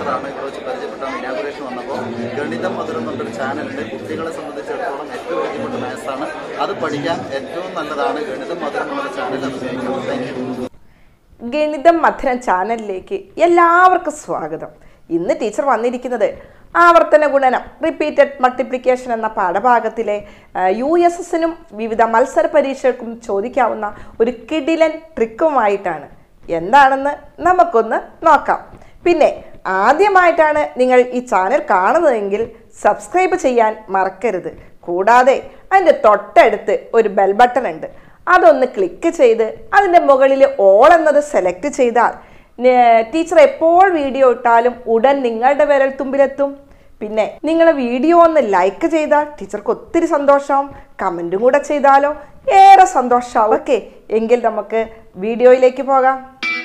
ടീച്ചറാണ് ഇവിടെ വെച്ച് പരിചയപ്പെട്ട ഇനാഗുറേഷൻ വന്നപ്പോൾ ഗണിതം മധുരം എന്നുള്ളൊരു ചാനലുണ്ട് കുട്ടികളെ സംബന്ധിച്ചിടത്തോളം ഏറ്റവും ബുദ്ധിമുട്ട് മാത്സാണ് അത് പഠിക്കാൻ ഏറ്റവും നല്ലതാണ് ഗണിതം മധുരം എന്നുള്ള ചാനൽ അത് ഉപയോഗിക്കണം താങ്ക് യു ഗണിതം മധുരം ചാനലിലേക്ക് എല്ലാവർക്കും സ്വാഗതം ഇന്ന് ടീച്ചർ വന്നിരിക്കുന്നത് ആവർത്തന ഗുണനം റിപ്പീറ്റഡ് മൾട്ടിപ്ലിക്കേഷൻ എന്ന പാഠഭാഗത്തിലെ യു എസ് എസിനും വിവിധ മത്സര പരീക്ഷകൾക്കും ചോദിക്കാവുന്ന ഒരു കിടിലൻ ട്രിക്കുമായിട്ടാണ് എന്താണെന്ന് നമുക്കൊന്ന് നോക്കാം പിന്നെ ആദ്യമായിട്ടാണ് നിങ്ങൾ ഈ ചാനൽ കാണുന്നതെങ്കിൽ സബ്സ്ക്രൈബ് ചെയ്യാൻ മറക്കരുത് കൂടാതെ അതിൻ്റെ തൊട്ടടുത്ത് ഒരു ബെൽ ബട്ടൺ ഉണ്ട് അതൊന്ന് ക്ലിക്ക് ചെയ്ത് അതിൻ്റെ മുകളിൽ ഓൾ എന്നത് സെലക്ട് ചെയ്താൽ നെ- ടീച്ചർ എപ്പോൾ വീഡിയോ ഇട്ടാലും ഉടൻ നിങ്ങളുടെ വിരൽത്തുമ്പിലെത്തും പിന്നെ നിങ്ങൾ വീഡിയോ ഒന്ന് ലൈക്ക് ചെയ്താൽ ടീച്ചർക്ക് ഒത്തിരി സന്തോഷമാവും കമൻറ്റും കൂടെ ചെയ്താലോ ഏറെ സന്തോഷമാവും ഓക്കെ എങ്കിൽ നമുക്ക് വീഡിയോയിലേക്ക് പോകാം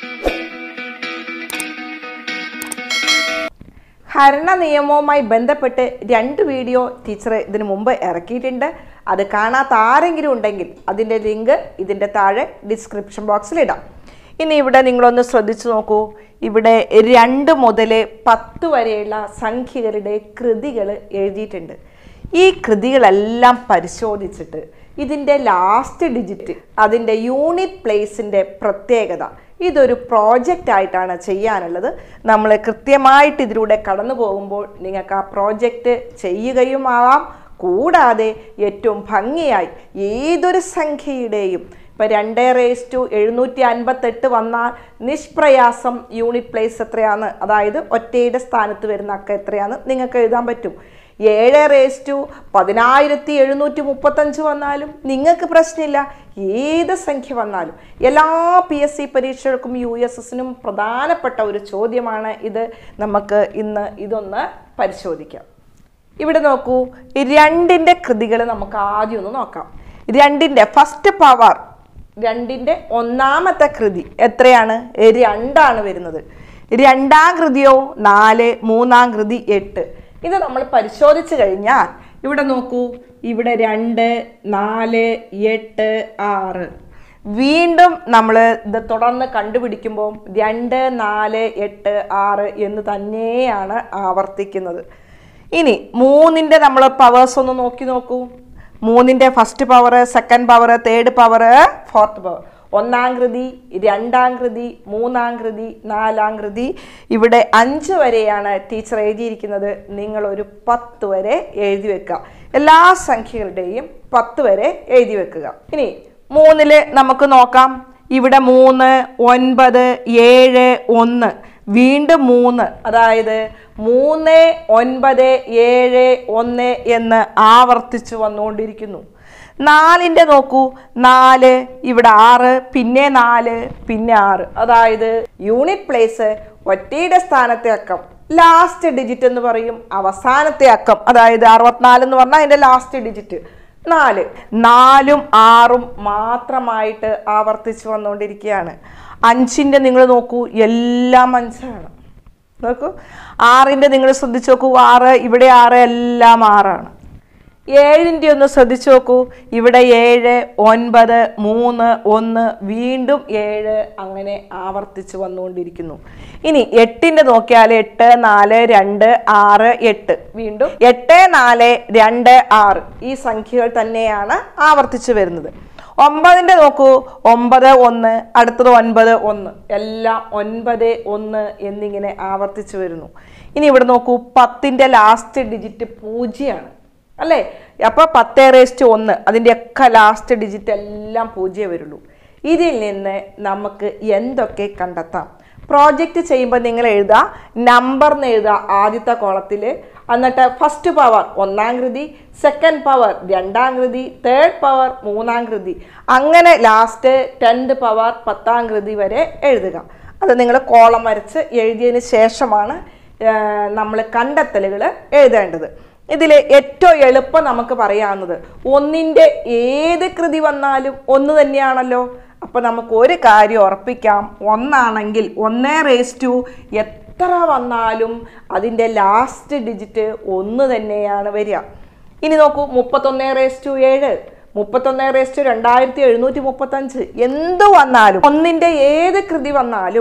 ഹരണ നിയമവുമായി ബന്ധപ്പെട്ട് രണ്ട് വീഡിയോ ടീച്ചർ ഇതിനു മുമ്പ് ഇറക്കിയിട്ടുണ്ട് അത് കാണാത്ത ആരെങ്കിലും ഉണ്ടെങ്കിൽ അതിൻ്റെ ലിങ്ക് ഇതിൻ്റെ താഴെ ഡിസ്ക്രിപ്ഷൻ ബോക്സിൽ ഇടാം ഇനി ഇവിടെ നിങ്ങളൊന്ന് ശ്രദ്ധിച്ചു നോക്കൂ ഇവിടെ രണ്ട് മുതൽ പത്ത് വരെയുള്ള സംഖ്യകളുടെ കൃതികൾ എഴുതിയിട്ടുണ്ട് ഈ കൃതികളെല്ലാം പരിശോധിച്ചിട്ട് ഇതിൻ്റെ ലാസ്റ്റ് ഡിജിറ്റ് അതിൻ്റെ യൂണിറ്റ് പ്ലേസിൻ്റെ പ്രത്യേകത ഇതൊരു പ്രോജക്റ്റ് ആയിട്ടാണ് ചെയ്യാനുള്ളത് നമ്മൾ കൃത്യമായിട്ട് ഇതിലൂടെ കടന്നു പോകുമ്പോൾ നിങ്ങൾക്ക് ആ പ്രോജക്റ്റ് ചെയ്യുകയുമാവാം കൂടാതെ ഏറ്റവും ഭംഗിയായി ഏതൊരു സംഖ്യയുടെയും ഇപ്പം രണ്ട് റേസ് ടു എഴുന്നൂറ്റി അൻപത്തെട്ട് വന്നാൽ നിഷ്പ്രയാസം യൂണിറ്റ് പ്ലേസ് എത്രയാണ് അതായത് ഒറ്റയുടെ സ്ഥാനത്ത് വരുന്ന അക്ക എത്രയാണ് നിങ്ങൾക്ക് എഴുതാൻ പറ്റും ഏഴ് റേസ് ടു പതിനായിരത്തി എഴുന്നൂറ്റി മുപ്പത്തഞ്ച് വന്നാലും നിങ്ങൾക്ക് പ്രശ്നമില്ല ഏത് സംഖ്യ വന്നാലും എല്ലാ പി എസ് സി പരീക്ഷകൾക്കും യു എസ് എസിനും പ്രധാനപ്പെട്ട ഒരു ചോദ്യമാണ് ഇത് നമുക്ക് ഇന്ന് ഇതൊന്ന് പരിശോധിക്കാം ഇവിടെ നോക്കൂ ഈ രണ്ടിൻ്റെ കൃതികൾ നമുക്ക് ആദ്യം ഒന്ന് നോക്കാം രണ്ടിൻ്റെ ഫസ്റ്റ് പവർ രണ്ടിൻ്റെ ഒന്നാമത്തെ കൃതി എത്രയാണ് രണ്ടാണ് വരുന്നത് രണ്ടാം കൃതിയോ നാല് മൂന്നാം കൃതി എട്ട് ഇത് നമ്മൾ പരിശോധിച്ച് കഴിഞ്ഞാൽ ഇവിടെ നോക്കൂ ഇവിടെ രണ്ട് നാല് എട്ട് ആറ് വീണ്ടും നമ്മൾ ഇത് തുടർന്ന് കണ്ടുപിടിക്കുമ്പോൾ രണ്ട് നാല് എട്ട് ആറ് എന്ന് തന്നെയാണ് ആവർത്തിക്കുന്നത് ഇനി മൂന്നിൻ്റെ നമ്മൾ പവേഴ്സ് ഒന്ന് നോക്കി നോക്കൂ മൂന്നിൻ്റെ first power second power third power fourth power ഒന്നാം കൃതി രണ്ടാം കൃതി മൂന്നാം കൃതി നാലാം കൃതി ഇവിടെ അഞ്ച് വരെയാണ് ടീച്ചർ എഴുതിയിരിക്കുന്നത് നിങ്ങൾ ഒരു പത്ത് വരെ എഴുതി വെക്കുക എല്ലാ സംഖ്യകളുടെയും പത്ത് വരെ എഴുതി വെക്കുക ഇനി മൂന്നില് നമുക്ക് നോക്കാം ഇവിടെ മൂന്ന് ഒൻപത് ഏഴ് ഒന്ന് വീണ്ടും മൂന്ന് അതായത് മൂന്ന് ഒൻപത് ഏഴ് ഒന്ന് എന്ന് ആവർത്തിച്ചു വന്നുകൊണ്ടിരിക്കുന്നു നാലിൻ്റെ നോക്കൂ നാല് ഇവിടെ ആറ് പിന്നെ നാല് പിന്നെ ആറ് അതായത് യൂണിറ്റ് പ്ലേസ് ഒറ്റയുടെ സ്ഥാനത്തെ അക്കം ലാസ്റ്റ് ഡിജിറ്റ് എന്ന് പറയും അവസാനത്തെ അക്കം അതായത് അറുപത്തിനാല് എന്ന് പറഞ്ഞാൽ അതിൻ്റെ ലാസ്റ്റ് ഡിജിറ്റ് നാല് നാലും ആറും മാത്രമായിട്ട് ആവർത്തിച്ച് വന്നുകൊണ്ടിരിക്കുകയാണ് അഞ്ചിൻ്റെ നിങ്ങൾ നോക്കൂ എല്ലാം അഞ്ചാണ് നോക്കൂ ആറിൻ്റെ നിങ്ങൾ ശ്രദ്ധിച്ച് നോക്കൂ ആറ് ഇവിടെ ആറ് എല്ലാം ആറാണ് ഏഴിൻ്റെ ഒന്ന് ശ്രദ്ധിച്ചു നോക്കൂ ഇവിടെ ഏഴ് ഒൻപത് മൂന്ന് ഒന്ന് വീണ്ടും ഏഴ് അങ്ങനെ ആവർത്തിച്ച് വന്നുകൊണ്ടിരിക്കുന്നു ഇനി എട്ടിൻ്റെ നോക്കിയാൽ എട്ട് നാല് രണ്ട് ആറ് എട്ട് വീണ്ടും എട്ട് നാല് രണ്ട് ആറ് ഈ സംഖ്യകൾ തന്നെയാണ് ആവർത്തിച്ച് വരുന്നത് ഒമ്പതിൻ്റെ നോക്കൂ ഒമ്പത് ഒന്ന് അടുത്തത് ഒൻപത് ഒന്ന് എല്ലാം ഒൻപത് ഒന്ന് എന്നിങ്ങനെ ആവർത്തിച്ച് വരുന്നു ഇനി ഇവിടെ നോക്കൂ പത്തിൻ്റെ ലാസ്റ്റ് ഡിജിറ്റ് പൂജ്യമാണ് അല്ലേ അപ്പോൾ പത്ത് റേസ്റ്റ് ഒന്ന് അതിൻ്റെയൊക്കെ ലാസ്റ്റ് ഡിജിറ്റ് എല്ലാം പൂജ്യമേ വരുള്ളൂ ഇതിൽ നിന്ന് നമുക്ക് എന്തൊക്കെ കണ്ടെത്താം പ്രോജക്റ്റ് ചെയ്യുമ്പോൾ നിങ്ങൾ എഴുതുക നമ്പർ എന്ന് എഴുതുക ആദ്യത്തെ കോളത്തിൽ എന്നിട്ട് ഫസ്റ്റ് പവർ ഒന്നാം കൃതി സെക്കൻഡ് പവർ രണ്ടാം കൃതി തേർഡ് പവർ മൂന്നാം കൃതി അങ്ങനെ ലാസ്റ്റ് ടെൻത്ത് പവർ പത്താം കൃതി വരെ എഴുതുക അത് നിങ്ങൾ കോളം വരച്ച് എഴുതിയതിന് ശേഷമാണ് നമ്മൾ കണ്ടെത്തലുകൾ എഴുതേണ്ടത് ഇതിൽ ഏറ്റവും എളുപ്പം നമുക്ക് പറയാവുന്നത് ഒന്നിൻ്റെ ഏത് കൃതി വന്നാലും ഒന്ന് തന്നെയാണല്ലോ അപ്പോൾ നമുക്ക് ഒരു കാര്യം ഉറപ്പിക്കാം ഒന്നാണെങ്കിൽ ഒന്നേ റേസ് ടു എത്ര വന്നാലും അതിൻ്റെ ലാസ്റ്റ് ഡിജിറ്റ് ഒന്ന് തന്നെയാണ് വരിക ഇനി നോക്കൂ മുപ്പത്തൊന്നേ റേസ് ടു ഏഴ് മുപ്പത്തൊന്നേ റേസ് ടു രണ്ടായിരത്തി എഴുന്നൂറ്റി മുപ്പത്തഞ്ച് എന്ത് വന്നാലും ഒന്നിൻ്റെ ഏത് കൃതി വന്നാലും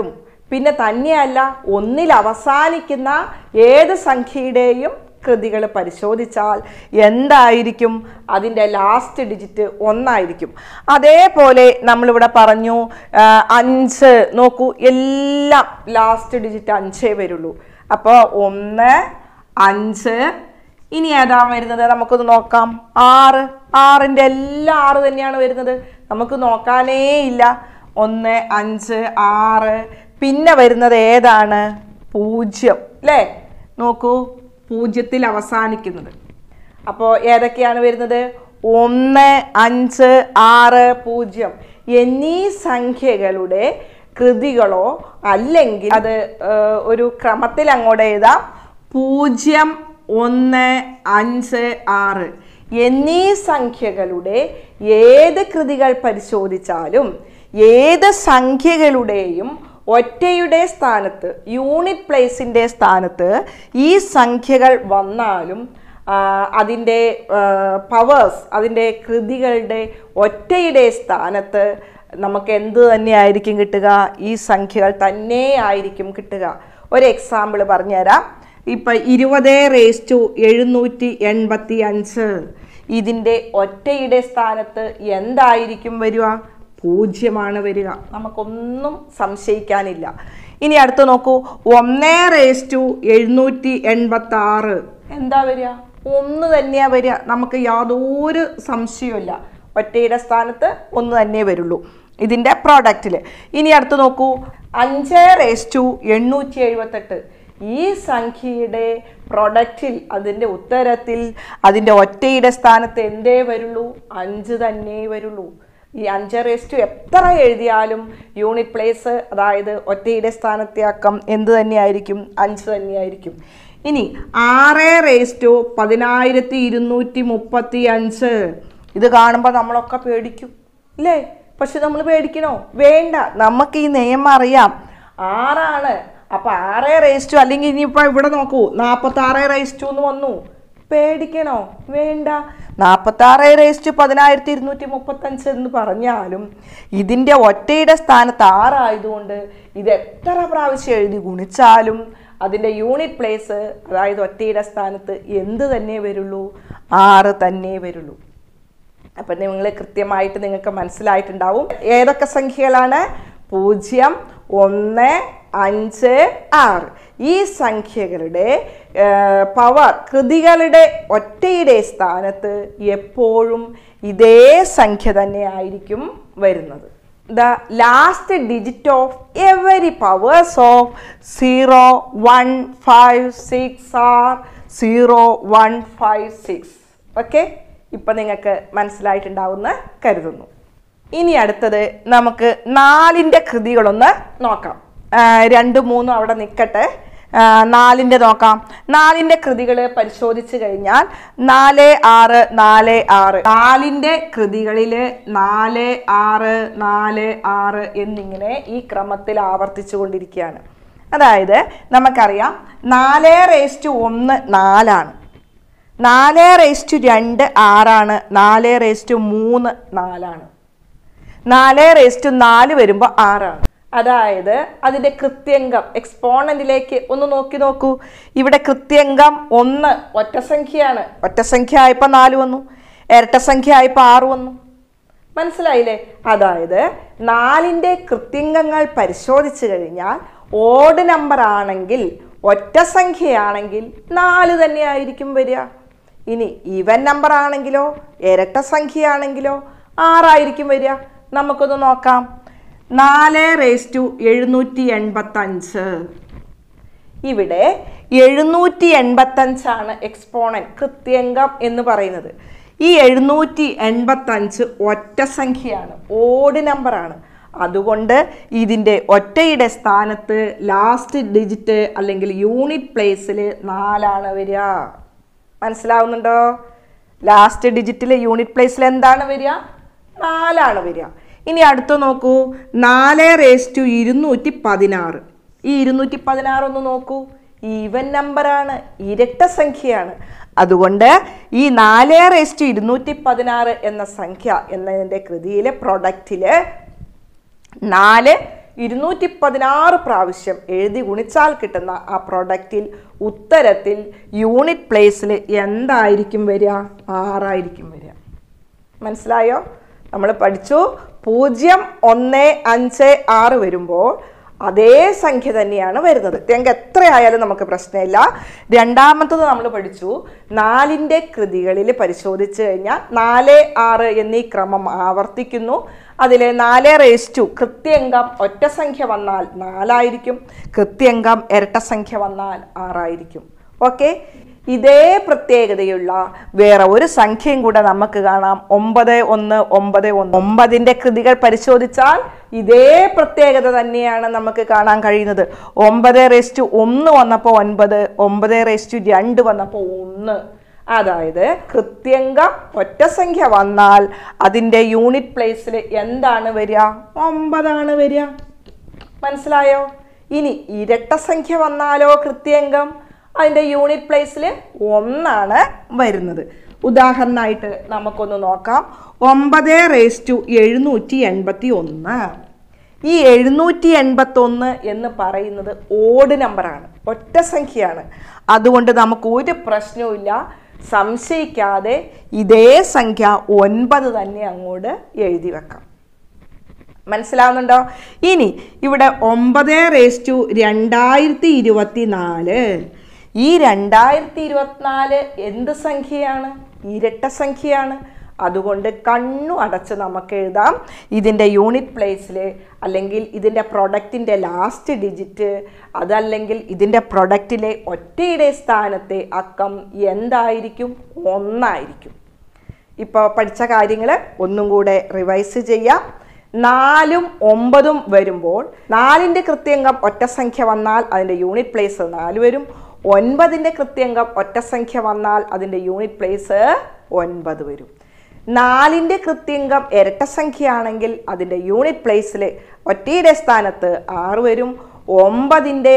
പിന്നെ തന്നെയല്ല ഒന്നിൽ അവസാനിക്കുന്ന ഏത് സംഖ്യയുടെയും കൃതികൾ പരിശോധിച്ചാൽ എന്തായിരിക്കും അതിൻ്റെ ലാസ്റ്റ് ഡിജിറ്റ് ഒന്നായിരിക്കും അതേപോലെ നമ്മളിവിടെ പറഞ്ഞു ആ, അഞ്ച് നോക്കൂ എല്ലാം ലാസ്റ്റ് ഡിജിറ്റ് അഞ്ചേ വരുള്ളൂ അപ്പോൾ ഒന്ന് അഞ്ച് ഇനി ഏതാ വരുന്നത് നമുക്കൊന്ന് നോക്കാം ആറ് ആറിൻ്റെ എല്ലാ ആറ് തന്നെയാണ് വരുന്നത് നമുക്ക് നോക്കാനേ ഇല്ല ഒന്ന് അഞ്ച് ആറ് പിന്നെ വരുന്നത് ഏതാണ് പൂജ്യം അല്ലേ നോക്കൂ പൂജ്യത്തിൽ അവസാനിക്കുന്നത് അപ്പോൾ ഏതൊക്കെയാണ് വരുന്നത് ഒന്ന് അഞ്ച് ആറ് പൂജ്യം എന്നീ സംഖ്യകളുടെ കൃതികളോ അല്ലെങ്കിൽ അത് ഏഹ്, ഒരു ക്രമത്തിൽ അങ്ങോട്ട് എഴുതാം പൂജ്യം ഒന്ന് അഞ്ച് ആറ് എന്നീ സംഖ്യകളുടെ ഏത് കൃതികൾ പരിശോധിച്ചാലും ഏത് സംഖ്യകളുടെയും ഒറ്റയുടെ സ്ഥാനത്ത് യൂണിറ്റ് പ്ലേസിൻ്റെ സ്ഥാനത്ത് ഈ സംഖ്യകൾ വന്നാലും ആ, അതിൻ്റെ പവേഴ്സ് അതിൻ്റെ കൃതികളുടെ ഒറ്റയുടെ സ്ഥാനത്ത് നമുക്ക് എന്ത് തന്നെയായിരിക്കും കിട്ടുക ഈ സംഖ്യകൾ തന്നെ ആയിരിക്കും കിട്ടുക ഒരു എക്സാമ്പിൾ പറഞ്ഞുതരാം ഇപ്പം ഇരുപത് റേസ് ടു എഴുന്നൂറ്റി എൺപത്തി അഞ്ച് ഇതിൻ്റെ ഒറ്റയുടെ സ്ഥാനത്ത് എന്തായിരിക്കും വരിക പൂജ്യമാണ് വരിക നമുക്കൊന്നും സംശയിക്കാനില്ല ഇനി അടുത്ത് നോക്കൂ ഒന്നേ റേസ് ടു എഴുന്നൂറ്റി എൺപത്തി ആറ് എന്താ വരിക ഒന്ന് തന്നെയാ വരിക നമുക്ക് യാതൊരു സംശയമില്ല ഒറ്റയുടെ സ്ഥാനത്ത് ഒന്ന് തന്നെ വരുള്ളൂ ഇതിൻ്റെ പ്രോഡക്റ്റിൽ ഇനി അടുത്ത് നോക്കൂ അഞ്ച് റേസ് ടു എണ്ണൂറ്റി എഴുപത്തെട്ട് ഈ സംഖ്യയുടെ പ്രൊഡക്റ്റിൽ അതിൻ്റെ ഉത്തരത്തിൽ അതിൻ്റെ ഒറ്റയുടെ സ്ഥാനത്ത് എന്തേ വരുള്ളൂ അഞ്ച് തന്നെ വരുള്ളൂ ഈ അഞ്ച് റേസ് ടു എത്ര എഴുതിയാലും യൂണിറ്റ് പ്ലേസ് അതായത് ഒറ്റയുടെ സ്ഥാനത്തെ അക്കം എന്ത് തന്നെയായിരിക്കും അഞ്ച് തന്നെയായിരിക്കും ഇനി ആറ് റേസ് ടു പതിനായിരത്തി ഇരുന്നൂറ്റി മുപ്പത്തി അഞ്ച് ഇത് കാണുമ്പോൾ നമ്മളൊക്കെ പേടിക്കും ഇല്ലേ പക്ഷെ നമ്മൾ പേടിക്കണോ വേണ്ട നമുക്ക് ഈ നിയമം അറിയാം ആറാണ് അപ്പൊ ആറ് റേസ് ടു അല്ലെങ്കിൽ ഇനിയിപ്പോ ഇവിടെ നോക്കൂ നാൽപ്പത്തി ആറ് റേസ് ടു എന്ന് വന്നു പേടിക്കണോ വേണ്ട നാൽപ്പത്തി ആറ് റേസ് ടു പതിനായിരത്തി ഇരുന്നൂറ്റി മുപ്പത്തഞ്ച് എന്ന് പറഞ്ഞാലും ഇതിൻ്റെ ഒറ്റയുടെ സ്ഥാനത്ത് ആറായതുകൊണ്ട് ഇത് എത്ര പ്രാവശ്യം എഴുതി ഗുണിച്ചാലും അതിൻ്റെ യൂണിറ്റ് പ്ലേസ് അതായത് ഒറ്റയുടെ സ്ഥാനത്ത് എന്ത് തന്നെ വരുള്ളൂ ആറ് തന്നെ വരുള്ളൂ അപ്പം നിങ്ങൾ കൃത്യമായിട്ട് നിങ്ങൾക്ക് മനസ്സിലായിട്ടുണ്ടാവും ഏതൊക്കെ സംഖ്യകളാണ് പൂജ്യം ഒന്ന് അഞ്ച് ആറ് ഈ സംഖ്യകളുടെ പവർ കൃതികളുടെ ഒറ്റയുടെ സ്ഥാനത്ത് എപ്പോഴും ഇതേ സംഖ്യ തന്നെ ആയിരിക്കും വരുന്നത് the last digit of every powers of zero one five six are zero one five six okay ഇപ്പം നിങ്ങൾക്ക് മനസ്സിലായിട്ടുണ്ടാവുമെന്ന് കരുതുന്നു ഇനി അടുത്തത് നമുക്ക് നാലിൻ്റെ കൃതികളൊന്ന് നോക്കാം ആ, രണ്ട് മൂന്നും അവിടെ നിൽക്കട്ടെ ആ, നാലിൻ്റെ നോക്കാം നാലിൻ്റെ കൃതികൾ പരിശോധിച്ച് കഴിഞ്ഞാൽ നാല് ആറ് നാല് ആറ് നാലിൻ്റെ കൃതികളിൽ നാല് ആറ് നാല് ആറ് എന്നിങ്ങനെ ഈ ക്രമത്തിൽ ആവർത്തിച്ചു കൊണ്ടിരിക്കുകയാണ് അതായത് നമുക്കറിയാം നാല് റേസ്റ്റ് ഒന്ന് നാലാണ് നാല് റേസ്റ്റ് രണ്ട് ആറാണ് നാല് റേസ്റ്റ് മൂന്ന് നാലാണ് നാല് റേസ്റ്റ് നാല് വരുമ്പോൾ ആറാണ് അതായത് അതിൻ്റെ കൃത്യംഗം എക്സ്പോണന്റിലേക്ക് ഒന്ന് നോക്കി നോക്കൂ ഇവിടെ കൃത്യംഗം ഒന്ന് ഒറ്റ സംഖ്യയാണ് ഒറ്റ സംഖ്യ ആയപ്പോൾ നാല് വന്നു ഇരട്ട സംഖ്യ ആയപ്പോൾ ആറ് വന്നു മനസ്സിലായില്ലേ അതായത് നാലിൻ്റെ കൃത്യംഗങ്ങൾ പരിശോധിച്ചു കഴിഞ്ഞാൽ ഓഡ് നമ്പർ ആണെങ്കിൽ ഒറ്റ സംഖ്യയാണെങ്കിൽ നാല് തന്നെ ആയിരിക്കും വരിക ഇനി ഈവൻ നമ്പർ ആണെങ്കിലോ ഇരട്ട സംഖ്യയാണെങ്കിലോ ആറായിരിക്കും വരിക നമുക്കൊന്ന് നോക്കാം നാല് റേസ് ടു എഴുന്നൂറ്റി എൺപത്തഞ്ച് ഇവിടെ എഴുന്നൂറ്റി എൺപത്തഞ്ചാണ് എക്സ്പോണൻ കൃത്യംഗം എന്ന് പറയുന്നത് ഈ എഴുന്നൂറ്റി എൺപത്തഞ്ച് ഒറ്റ സംഖ്യയാണ് ഓഡ് നമ്പറാണ് അതുകൊണ്ട് ഇതിൻ്റെ ഒറ്റയുടെ സ്ഥാനത്ത് ലാസ്റ്റ് ഡിജിറ്റ് അല്ലെങ്കിൽ യൂണിറ്റ് പ്ലേസിൽ നാലാണ് വരിക മനസ്സിലാവുന്നുണ്ടോ ലാസ്റ്റ് ഡിജിറ്റിലെ യൂണിറ്റ് പ്ലേസിൽ എന്താണ് വരിക നാലാണ് വരിക ഇനി അടുത്ത് നോക്കൂ നാല് റേസ് ടു ഇരുന്നൂറ്റി പതിനാറ് ഈ ഇരുന്നൂറ്റി പതിനാറ് ഒന്ന് നോക്കൂ ഈവൻ നമ്പറാണ് ഇരട്ട സംഖ്യയാണ് അതുകൊണ്ട് ഈ നാല് റേസ് ടു ഇരുന്നൂറ്റി പതിനാറ് എന്ന സംഖ്യ എന്നതിൻ്റെ കൃതിയിലെ പ്രൊഡക്റ്റിൽ നാല് ഇരുന്നൂറ്റി പതിനാറ് പ്രാവശ്യം എഴുതി ഗുണിച്ചാൽ കിട്ടുന്ന ആ പ്രൊഡക്റ്റിൽ ഉത്തരത്തിൽ യൂണിറ്റ് പ്ലേസിൽ എന്തായിരിക്കും വരിക ആറായിരിക്കും വരിക മനസ്സിലായോ നമ്മൾ പഠിച്ചു പൂജ്യം ഒന്ന് അഞ്ച് ആറ് വരുമ്പോൾ അതേ സംഖ്യ തന്നെയാണ് വരുന്നത് തെങ്ക എത്രയായാലും നമുക്ക് പ്രശ്നമില്ല രണ്ടാമത്തത് നമ്മൾ പഠിച്ചു നാലിൻ്റെ കൃതികളിൽ പരിശോധിച്ച് കഴിഞ്ഞാൽ നാല് ആറ് എന്നീ ക്രമം ആവർത്തിക്കുന്നു അതിൽ നാല് റേസ് ടു കൃത്യംഗം ഒറ്റ സംഖ്യ വന്നാൽ നാലായിരിക്കും കൃത്യംഗം ഇരട്ട സംഖ്യ വന്നാൽ ആറായിരിക്കും ഓക്കെ ഇതേ പ്രത്യേകതയുള്ള വേറെ ഒരു സംഖ്യയും കൂടെ നമുക്ക് കാണാം ഒമ്പത് ഒന്ന് ഒമ്പത് ഒന്ന് ഒമ്പതിൻ്റെ കൃതികൾ പരിശോധിച്ചാൽ ഇതേ പ്രത്യേകത തന്നെയാണ് നമുക്ക് കാണാൻ കഴിയുന്നത് ഒമ്പത് റേസ്റ്റു ഒന്ന് വന്നപ്പോൾ ഒൻപത് ഒമ്പത് റേസ്റ്റു രണ്ട് വന്നപ്പോൾ ഒന്ന് അതായത് കൃത്യംഗം ഒറ്റ സംഖ്യ വന്നാൽ അതിൻ്റെ യൂണിറ്റ് പ്ലേസിൽ എന്താണ് വരിക ഒമ്പതാണ് വരിക മനസ്സിലായോ ഇനി ഇരട്ട സംഖ്യ വന്നാലോ കൃത്യംഗം അതിൻ്റെ യൂണിറ്റ് പ്ലേസിൽ ഒന്നാണ് വരുന്നത് ഉദാഹരണമായിട്ട് നമുക്കൊന്ന് നോക്കാം ഒമ്പത് റേസ് ടു എഴുന്നൂറ്റി എൺപത്തി ഒന്ന് ഈ എഴുന്നൂറ്റി എൺപത്തൊന്ന് എന്ന് പറയുന്നത് ഓഡ് നമ്പറാണ് ഒറ്റ സംഖ്യയാണ് അതുകൊണ്ട് നമുക്ക് ഒരു പ്രശ്നവുമില്ല സംശയിക്കാതെ ഇതേ സംഖ്യ ഒൻപത് തന്നെ അങ്ങോട്ട് എഴുതി വെക്കാം മനസ്സിലാവുന്നുണ്ടോ ഇനി ഇവിടെ ഒമ്പത് റേസ് ടു രണ്ടായിരത്തി ഇരുപത്തി നാല് ഈ രണ്ടായിരത്തി ഇരുപത്തിനാല് എന്ത് സംഖ്യയാണ് ഇരട്ട സംഖ്യയാണ് അതുകൊണ്ട് കണ്ണു അടച്ച് നമുക്ക് എഴുതാം ഇതിൻ്റെ യൂണിറ്റ് പ്ലേസിൽ അല്ലെങ്കിൽ ഇതിൻ്റെ പ്രൊഡക്റ്റിൻ്റെ ലാസ്റ്റ് ഡിജിറ്റ് അതല്ലെങ്കിൽ ഇതിൻ്റെ പ്രൊഡക്റ്റിലെ ഒറ്റയുടെ സ്ഥാനത്തെ അക്കം എന്തായിരിക്കും ഒന്നായിരിക്കും ഇപ്പോൾ പഠിച്ച കാര്യങ്ങൾ ഒന്നും കൂടെ റിവൈസ് ചെയ്യാം നാലും ഒമ്പതും വരുമ്പോൾ നാലിൻ്റെ കൃത്യംഗം ഒറ്റ സംഖ്യ വന്നാൽ അതിൻ്റെ യൂണിറ്റ് പ്ലേസ് നാല് വരും ഒൻപതിൻ്റെ കൃത്യംഗം ഒറ്റ സംഖ്യ വന്നാൽ അതിൻ്റെ യൂണിറ്റ് പ്ലേസ് ഒൻപത് വരും നാലിൻ്റെ കൃത്യംഗം ഇരട്ട സംഖ്യയാണെങ്കിൽ അതിൻ്റെ യൂണിറ്റ് പ്ലേസിൽ ഒറ്റയുടെ സ്ഥാനത്ത് ആറ് വരും ഒമ്പതിൻ്റെ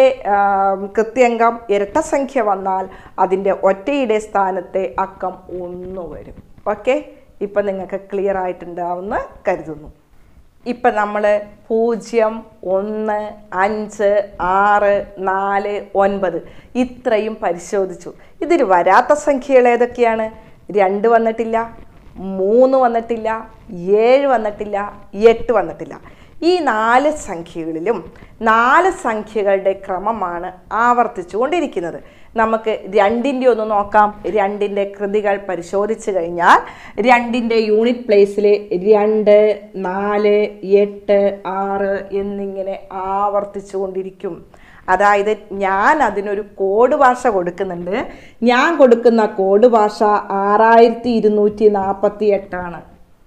കൃത്യംഗം ഇരട്ട സംഖ്യ വന്നാൽ അതിൻ്റെ ഒറ്റയുടെ സ്ഥാനത്തെ അക്കം ഒന്ന് വരും ഓക്കെ ഇപ്പം നിങ്ങൾക്ക് ക്ലിയർ ആയിട്ടുണ്ടാവുമെന്ന് കരുതുന്നു ഇപ്പം നമ്മൾ പൂജ്യം ഒന്ന് അഞ്ച് ആറ് നാല് ഒൻപത് ഇത്രയും പരിശോധിച്ചു ഇതിൽ വരാത്ത സംഖ്യകൾ ഏതൊക്കെയാണ് രണ്ട് വന്നിട്ടില്ല മൂന്ന് വന്നിട്ടില്ല ഏഴ് വന്നിട്ടില്ല എട്ട് വന്നിട്ടില്ല ഈ നാല് സംഖ്യകളിലും നാല് സംഖ്യകളുടെ ക്രമമാണ് ആവർത്തിച്ചു കൊണ്ടിരിക്കുന്നത് നമുക്ക് രണ്ടിൻ്റെ ഒന്ന് നോക്കാം രണ്ടിൻ്റെ കൃതികൾ പരിശോധിച്ച് കഴിഞ്ഞാൽ രണ്ടിൻ്റെ യൂണിറ്റ് പ്ലേസിൽ രണ്ട് നാല് എട്ട് ആറ് എന്നിങ്ങനെ ആവർത്തിച്ചു കൊണ്ടിരിക്കും അതായത് ഞാൻ അതിനൊരു കോഡ് ഭാഷ കൊടുക്കുന്നുണ്ട് ഞാൻ കൊടുക്കുന്ന കോഡ് ഭാഷ ആറായിരത്തി ഇരുന്നൂറ്റി നാൽപ്പത്തി എട്ടാണ്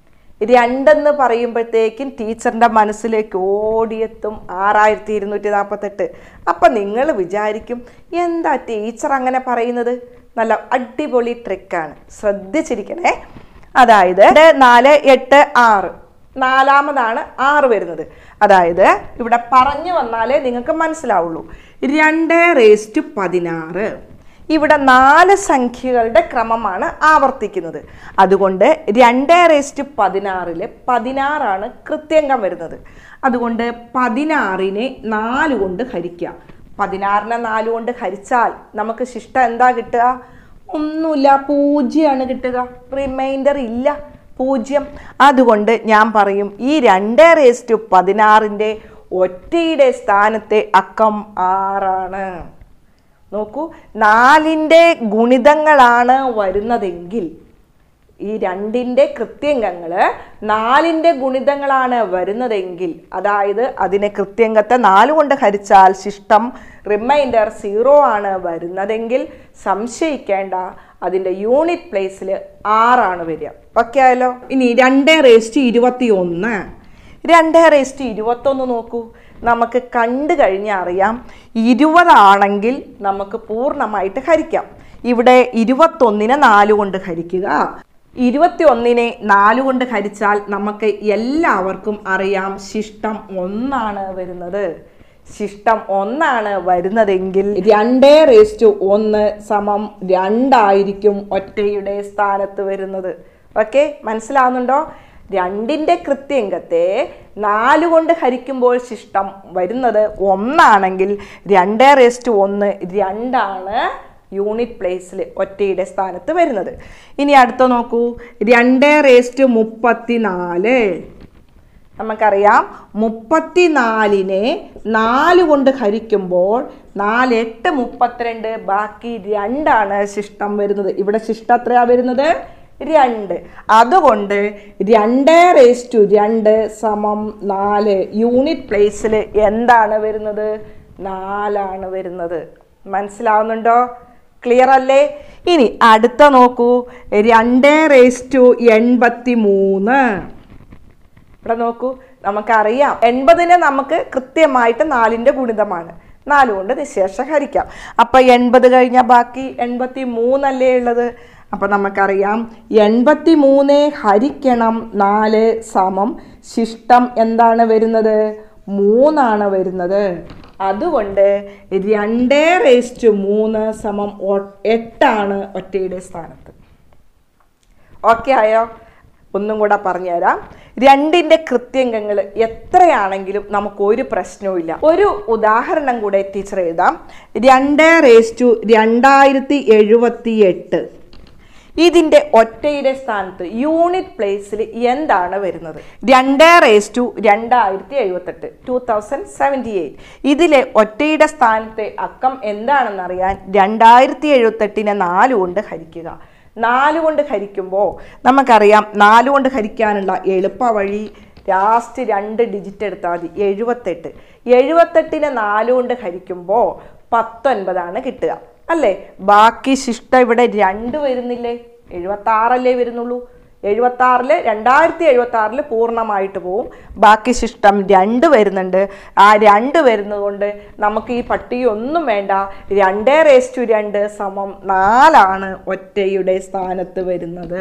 രണ്ടെന്ന് പറയുമ്പോഴത്തേക്കും ടീച്ചറിൻ്റെ മനസ്സിലേക്ക് ഓടിയെത്തും ആറായിരത്തി ഇരുന്നൂറ്റി നാൽപ്പത്തെട്ട് അപ്പം നിങ്ങൾ വിചാരിക്കും എന്താ ടീച്ചർ അങ്ങനെ പറയുന്നത് നല്ല അടിപൊളി ട്രിക്കാണ് ശ്രദ്ധിച്ചിരിക്കണേ അതായത് രണ്ട് നാല് എട്ട് ആറ് നാലാമതാണ് ആറ് വരുന്നത് അതായത് ഇവിടെ പറഞ്ഞു വന്നാലേ നിങ്ങൾക്ക് മനസ്സിലാവുള്ളൂ രണ്ട് റേസ്റ്റ് പതിനാറ് ഇവിടെ നാല് സംഖ്യകളുടെ ക്രമമാണ് ആവർത്തിക്കുന്നത് അതുകൊണ്ട് രണ്ട് റേസ്റ്റ് പതിനാറിൽ പതിനാറാണ് കൃത്യംഗം വരുന്നത് അതുകൊണ്ട് പതിനാറിനെ നാല് കൊണ്ട് ഹരിക്കുക പതിനാറിനെ നാല് കൊണ്ട് ഹരിച്ചാൽ നമുക്ക് ശിഷ്ടം എന്താ കിട്ടുക ഒന്നുമില്ല പൂജ്യമാണ് കിട്ടുക റിമൈൻഡർ ഇല്ല പൂജ്യം അതുകൊണ്ട് ഞാൻ പറയും ഈ രണ്ട് റേസ്റ്റ് പതിനാറിൻ്റെ ഒറ്റയുടെ സ്ഥാനത്തെ അക്കം ആറാണ് നോക്കൂ നാലിൻ്റെ ഗുണിതങ്ങളാണ് വരുന്നതെങ്കിൽ ഈ രണ്ടിൻ്റെ കൃത്യംഗങ്ങൾ നാലിൻ്റെ ഗുണിതങ്ങളാണ് വരുന്നതെങ്കിൽ അതായത് അതിനെ കൃത്യംഗത്തെ നാല് കൊണ്ട് ഹരിച്ചാൽ ശിഷ്ടം റിമൈൻഡർ സീറോ ആണ് വരുന്നതെങ്കിൽ സംശയിക്കേണ്ട അതിൻ്റെ യൂണിറ്റ് പ്ലേസിൽ ആറാണ് വരിക ഓക്കെ ആയല്ലോ ഇനി രണ്ട് റേസ്റ്റ് ഇരുപത്തി ഒന്ന് രണ്ട് റേസ്റ്റ് ഇരുപത്തൊന്ന് നോക്കൂ നമുക്ക് കണ്ടു കഴിഞ്ഞാൽ അറിയാം ഇരുപതാണെങ്കിൽ നമുക്ക് പൂർണ്ണമായിട്ട് ഹരിക്കാം ഇവിടെ ഇരുപത്തൊന്നിനെ നാല് കൊണ്ട് ഹരിക്കുക ഇരുപത്തി ഒന്നിനെ നാല് കൊണ്ട് ഹരിച്ചാൽ നമുക്ക് എല്ലാവർക്കും അറിയാം ശിഷ്ടം ഒന്നാണ് വരുന്നത് ശിഷ്ടം ഒന്നാണ് വരുന്നതെങ്കിൽ രണ്ടേ റേസ്റ്റു ഒന്ന് സമം രണ്ടായിരിക്കും ഒറ്റയുടെ സ്ഥാനത്ത് വരുന്നത് ഓക്കെ മനസ്സിലാവുന്നുണ്ടോ രണ്ടിൻ്റെ കൃത്യംഗത്തെ നാല് കൊണ്ട് ഹരിക്കുമ്പോൾ ശിഷ്ടം വരുന്നത് ഒന്നാണെങ്കിൽ രണ്ട് റേസ്റ്റ് ഒന്ന് രണ്ടാണ് യൂണിറ്റ് പ്ലേസിൽ ഒറ്റയുടെ സ്ഥാനത്ത് വരുന്നത് ഇനി അടുത്ത നോക്കൂ രണ്ട് റേസ്റ്റ് മുപ്പത്തിനാല് നമുക്കറിയാം മുപ്പത്തിനാലിനെ നാല് കൊണ്ട് ഹരിക്കുമ്പോൾ നാല് എട്ട് മുപ്പത്തിരണ്ട് ബാക്കി രണ്ടാണ് ശിഷ്ടം വരുന്നത് ഇവിടെ ശിഷ്ടം എത്രയാ വരുന്നത് രണ്ട് അതുകൊണ്ട് രണ്ട് റേസ് ടു രണ്ട് സമം നാല് യൂണിറ്റ് പ്ലേസിൽ എന്താണ് വരുന്നത് നാലാണ് വരുന്നത് മനസ്സിലാവുന്നുണ്ടോ ക്ലിയർ അല്ലേ ഇനി അടുത്ത നോക്കൂ രണ്ട് റേസ് ടു എൺപത്തി മൂന്ന് ഇവിടെ നോക്കൂ നമുക്കറിയാം എൺപതിനെ നമുക്ക് കൃത്യമായിട്ട് നാലിൻ്റെ ഗുണിതമാണ് നാല് കൊണ്ട് നിശേഷം ഹരിക്കാം അപ്പം എൺപത് കഴിഞ്ഞാൽ ബാക്കി എൺപത്തി മൂന്നല്ലേ ഉള്ളത് അപ്പം നമുക്കറിയാം എൺപത്തി മൂന്ന് ഹരിക്കണം നാല് സമം ശിഷ്ടം എന്താണ് വരുന്നത് മൂന്നാണ് വരുന്നത് അതുകൊണ്ട് രണ്ടേ റേസ്റ്റ് മൂന്ന് സമം ഒ- എട്ടാണ് ഒറ്റയുടെ സ്ഥാനത്ത് ഓക്കെ ആയോ ഒന്നും കൂടെ പറഞ്ഞുതരാം രണ്ടിൻ്റെ കൃത്യംഗങ്ങൾ എത്രയാണെങ്കിലും നമുക്ക് ഒരു പ്രശ്നവുമില്ല ഒരു ഉദാഹരണം കൂടെ ടീച്ചർ എഴുതാം രണ്ട് റേസ് ടു രണ്ടായിരത്തി എഴുപത്തി എട്ട് ഇതിൻ്റെ ഒറ്റയുടെ സ്ഥാനത്ത് യൂണിറ്റ് പ്ലേസിൽ എന്താണ് വരുന്നത് രണ്ട് റേസ് ടു രണ്ടായിരത്തി എഴുപത്തെട്ട് ടു തൗസൻഡ് സെവൻറ്റി എയ്റ്റ് ഇതിലെ ഒറ്റയുടെ സ്ഥാനത്തെ അക്കം എന്താണെന്നറിയാൻ രണ്ടായിരത്തി എഴുപത്തെട്ടിനെ നാല് കൊണ്ട് ഹരിക്കുക നാല് കൊണ്ട് ഹരിക്കുമ്പോൾ നമുക്കറിയാം നാല് കൊണ്ട് ഹരിക്കാനുള്ള എളുപ്പ വഴി ലാസ്റ്റ് രണ്ട് ഡിജിറ്റ് എടുത്താൽ മതി എഴുപത്തെട്ട് എഴുപത്തെട്ടിനെ നാല് കൊണ്ട് ഹരിക്കുമ്പോൾ പത്തൊൻപതാണ് കിട്ടുക അല്ലേ ബാക്കി ശിഷ്ട ഇവിടെ രണ്ട് വരുന്നില്ലേ എഴുപത്തി ആറല്ലേ വരുന്നുള്ളൂ എഴുപത്തി ആറില് രണ്ടായിരത്തി എഴുപത്തി ആറില് പൂർണ്ണമായിട്ട് പോവും ബാക്കി ശിഷ്ടം രണ്ട് വരുന്നുണ്ട് ആ രണ്ട് വരുന്നത് കൊണ്ട് നമുക്ക് ഈ പട്ടിക ഒന്നും വേണ്ട രണ്ടേ റേസ് ടു രണ്ട് സമം നാലാണ് ഒറ്റയുടെ സ്ഥാനത്ത് വരുന്നത്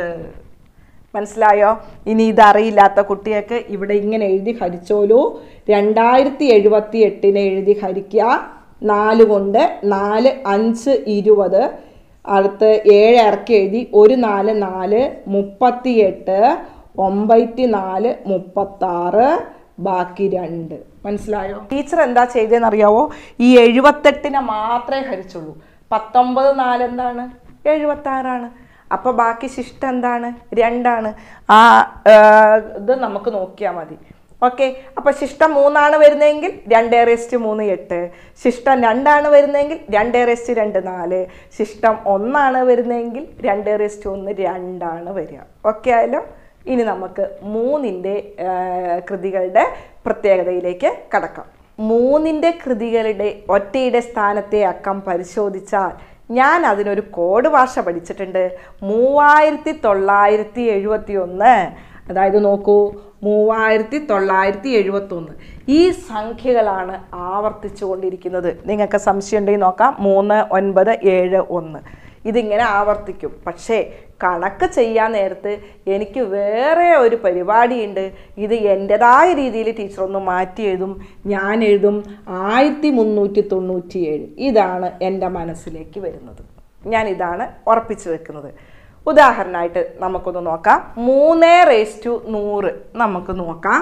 മനസ്സിലായോ ഇനി ഇതറിയില്ലാത്ത കുട്ടികൾക്ക് ഇവിടെ ഇങ്ങനെ എഴുതി ഹരിച്ചോലൂ രണ്ടായിരത്തി എഴുപത്തി എട്ടിനെ എഴുതി ഹരിക്കുക നാല് കൊണ്ട് നാല് അഞ്ച് ഇരുപത് അടുത്ത് ഏഴ് ഇറക്കി എഴുതി ഒരു നാല് നാല് മുപ്പത്തി എട്ട് ഒമ്പത്തി നാല് മുപ്പത്താറ് ബാക്കി രണ്ട് മനസ്സിലായോ ടീച്ചർ എന്താ ചെയ്തതെന്ന് അറിയാവോ ഈ എഴുപത്തെട്ടിനെ മാത്രമേ ഹരിച്ചുള്ളൂ പത്തൊമ്പത് നാല് എന്താണ് എഴുപത്തി ആറാണ് അപ്പോൾ ബാക്കി ശിഷ്ടം എന്താണ് രണ്ടാണ് ആ ആ, ഇത് നമുക്ക് നോക്കിയാൽ മതി ഓക്കെ അപ്പോൾ ശിഷ്ടം മൂന്നാണ് വരുന്നതെങ്കിൽ രണ്ടേ റെസ്റ്റ് മൂന്ന് എട്ട് ശിഷ്ടം രണ്ടാണ് വരുന്നതെങ്കിൽ രണ്ടേ റെസ്റ്റ് രണ്ട് നാല് ശിഷ്ടം ഒന്നാണ് വരുന്നതെങ്കിൽ രണ്ടേ റെസ്റ്റ് ഒന്ന് രണ്ടാണ് വരിക ഓക്കെ ആയാലോ ഇനി നമുക്ക് മൂന്നിൻ്റെ ആ, കൃതികളുടെ പ്രത്യേകതയിലേക്ക് കടക്കാം മൂന്നിൻ്റെ കൃതികളുടെ ഒറ്റയുടെ സ്ഥാനത്തെ അക്കം പരിശോധിച്ചാൽ ഞാൻ അതിനൊരു കോഡ് ഭാഷ പഠിച്ചിട്ടുണ്ട് മൂവായിരത്തി തൊള്ളായിരത്തി എഴുപത്തി ഒന്ന് അതായത് നോക്കൂ മൂവായിരത്തി തൊള്ളായിരത്തി എഴുപത്തി ഒന്ന് ഈ സംഖ്യകളാണ് ആവർത്തിച്ചു കൊണ്ടിരിക്കുന്നത് നിങ്ങൾക്ക് സംശയം ഉണ്ടെങ്കിൽ നോക്കാം മൂന്ന് ഒൻപത് ഏഴ് ഒന്ന് ഇതിങ്ങനെ ആവർത്തിക്കും പക്ഷേ കണക്ക് ചെയ്യാൻ നേരത്ത് എനിക്ക് വേറെ ഒരു പരിപാടിയുണ്ട് ഇത് എൻ്റെതായ രീതിയിൽ ടീച്ചർ ഒന്ന് മാറ്റി എഴുതും ഞാൻ എഴുതും ആയിരത്തി മുന്നൂറ്റി തൊണ്ണൂറ്റി ഏഴ് ഇതാണ് എൻ്റെ മനസ്സിലേക്ക് വരുന്നത് ഞാൻ ഇതാണ് ഉറപ്പിച്ചു വെക്കുന്നത് ഉദാഹരണമായിട്ട് നമുക്കൊന്ന് നോക്കാം മൂന്ന് റേസ് ടു നൂറ് നമുക്ക് നോക്കാം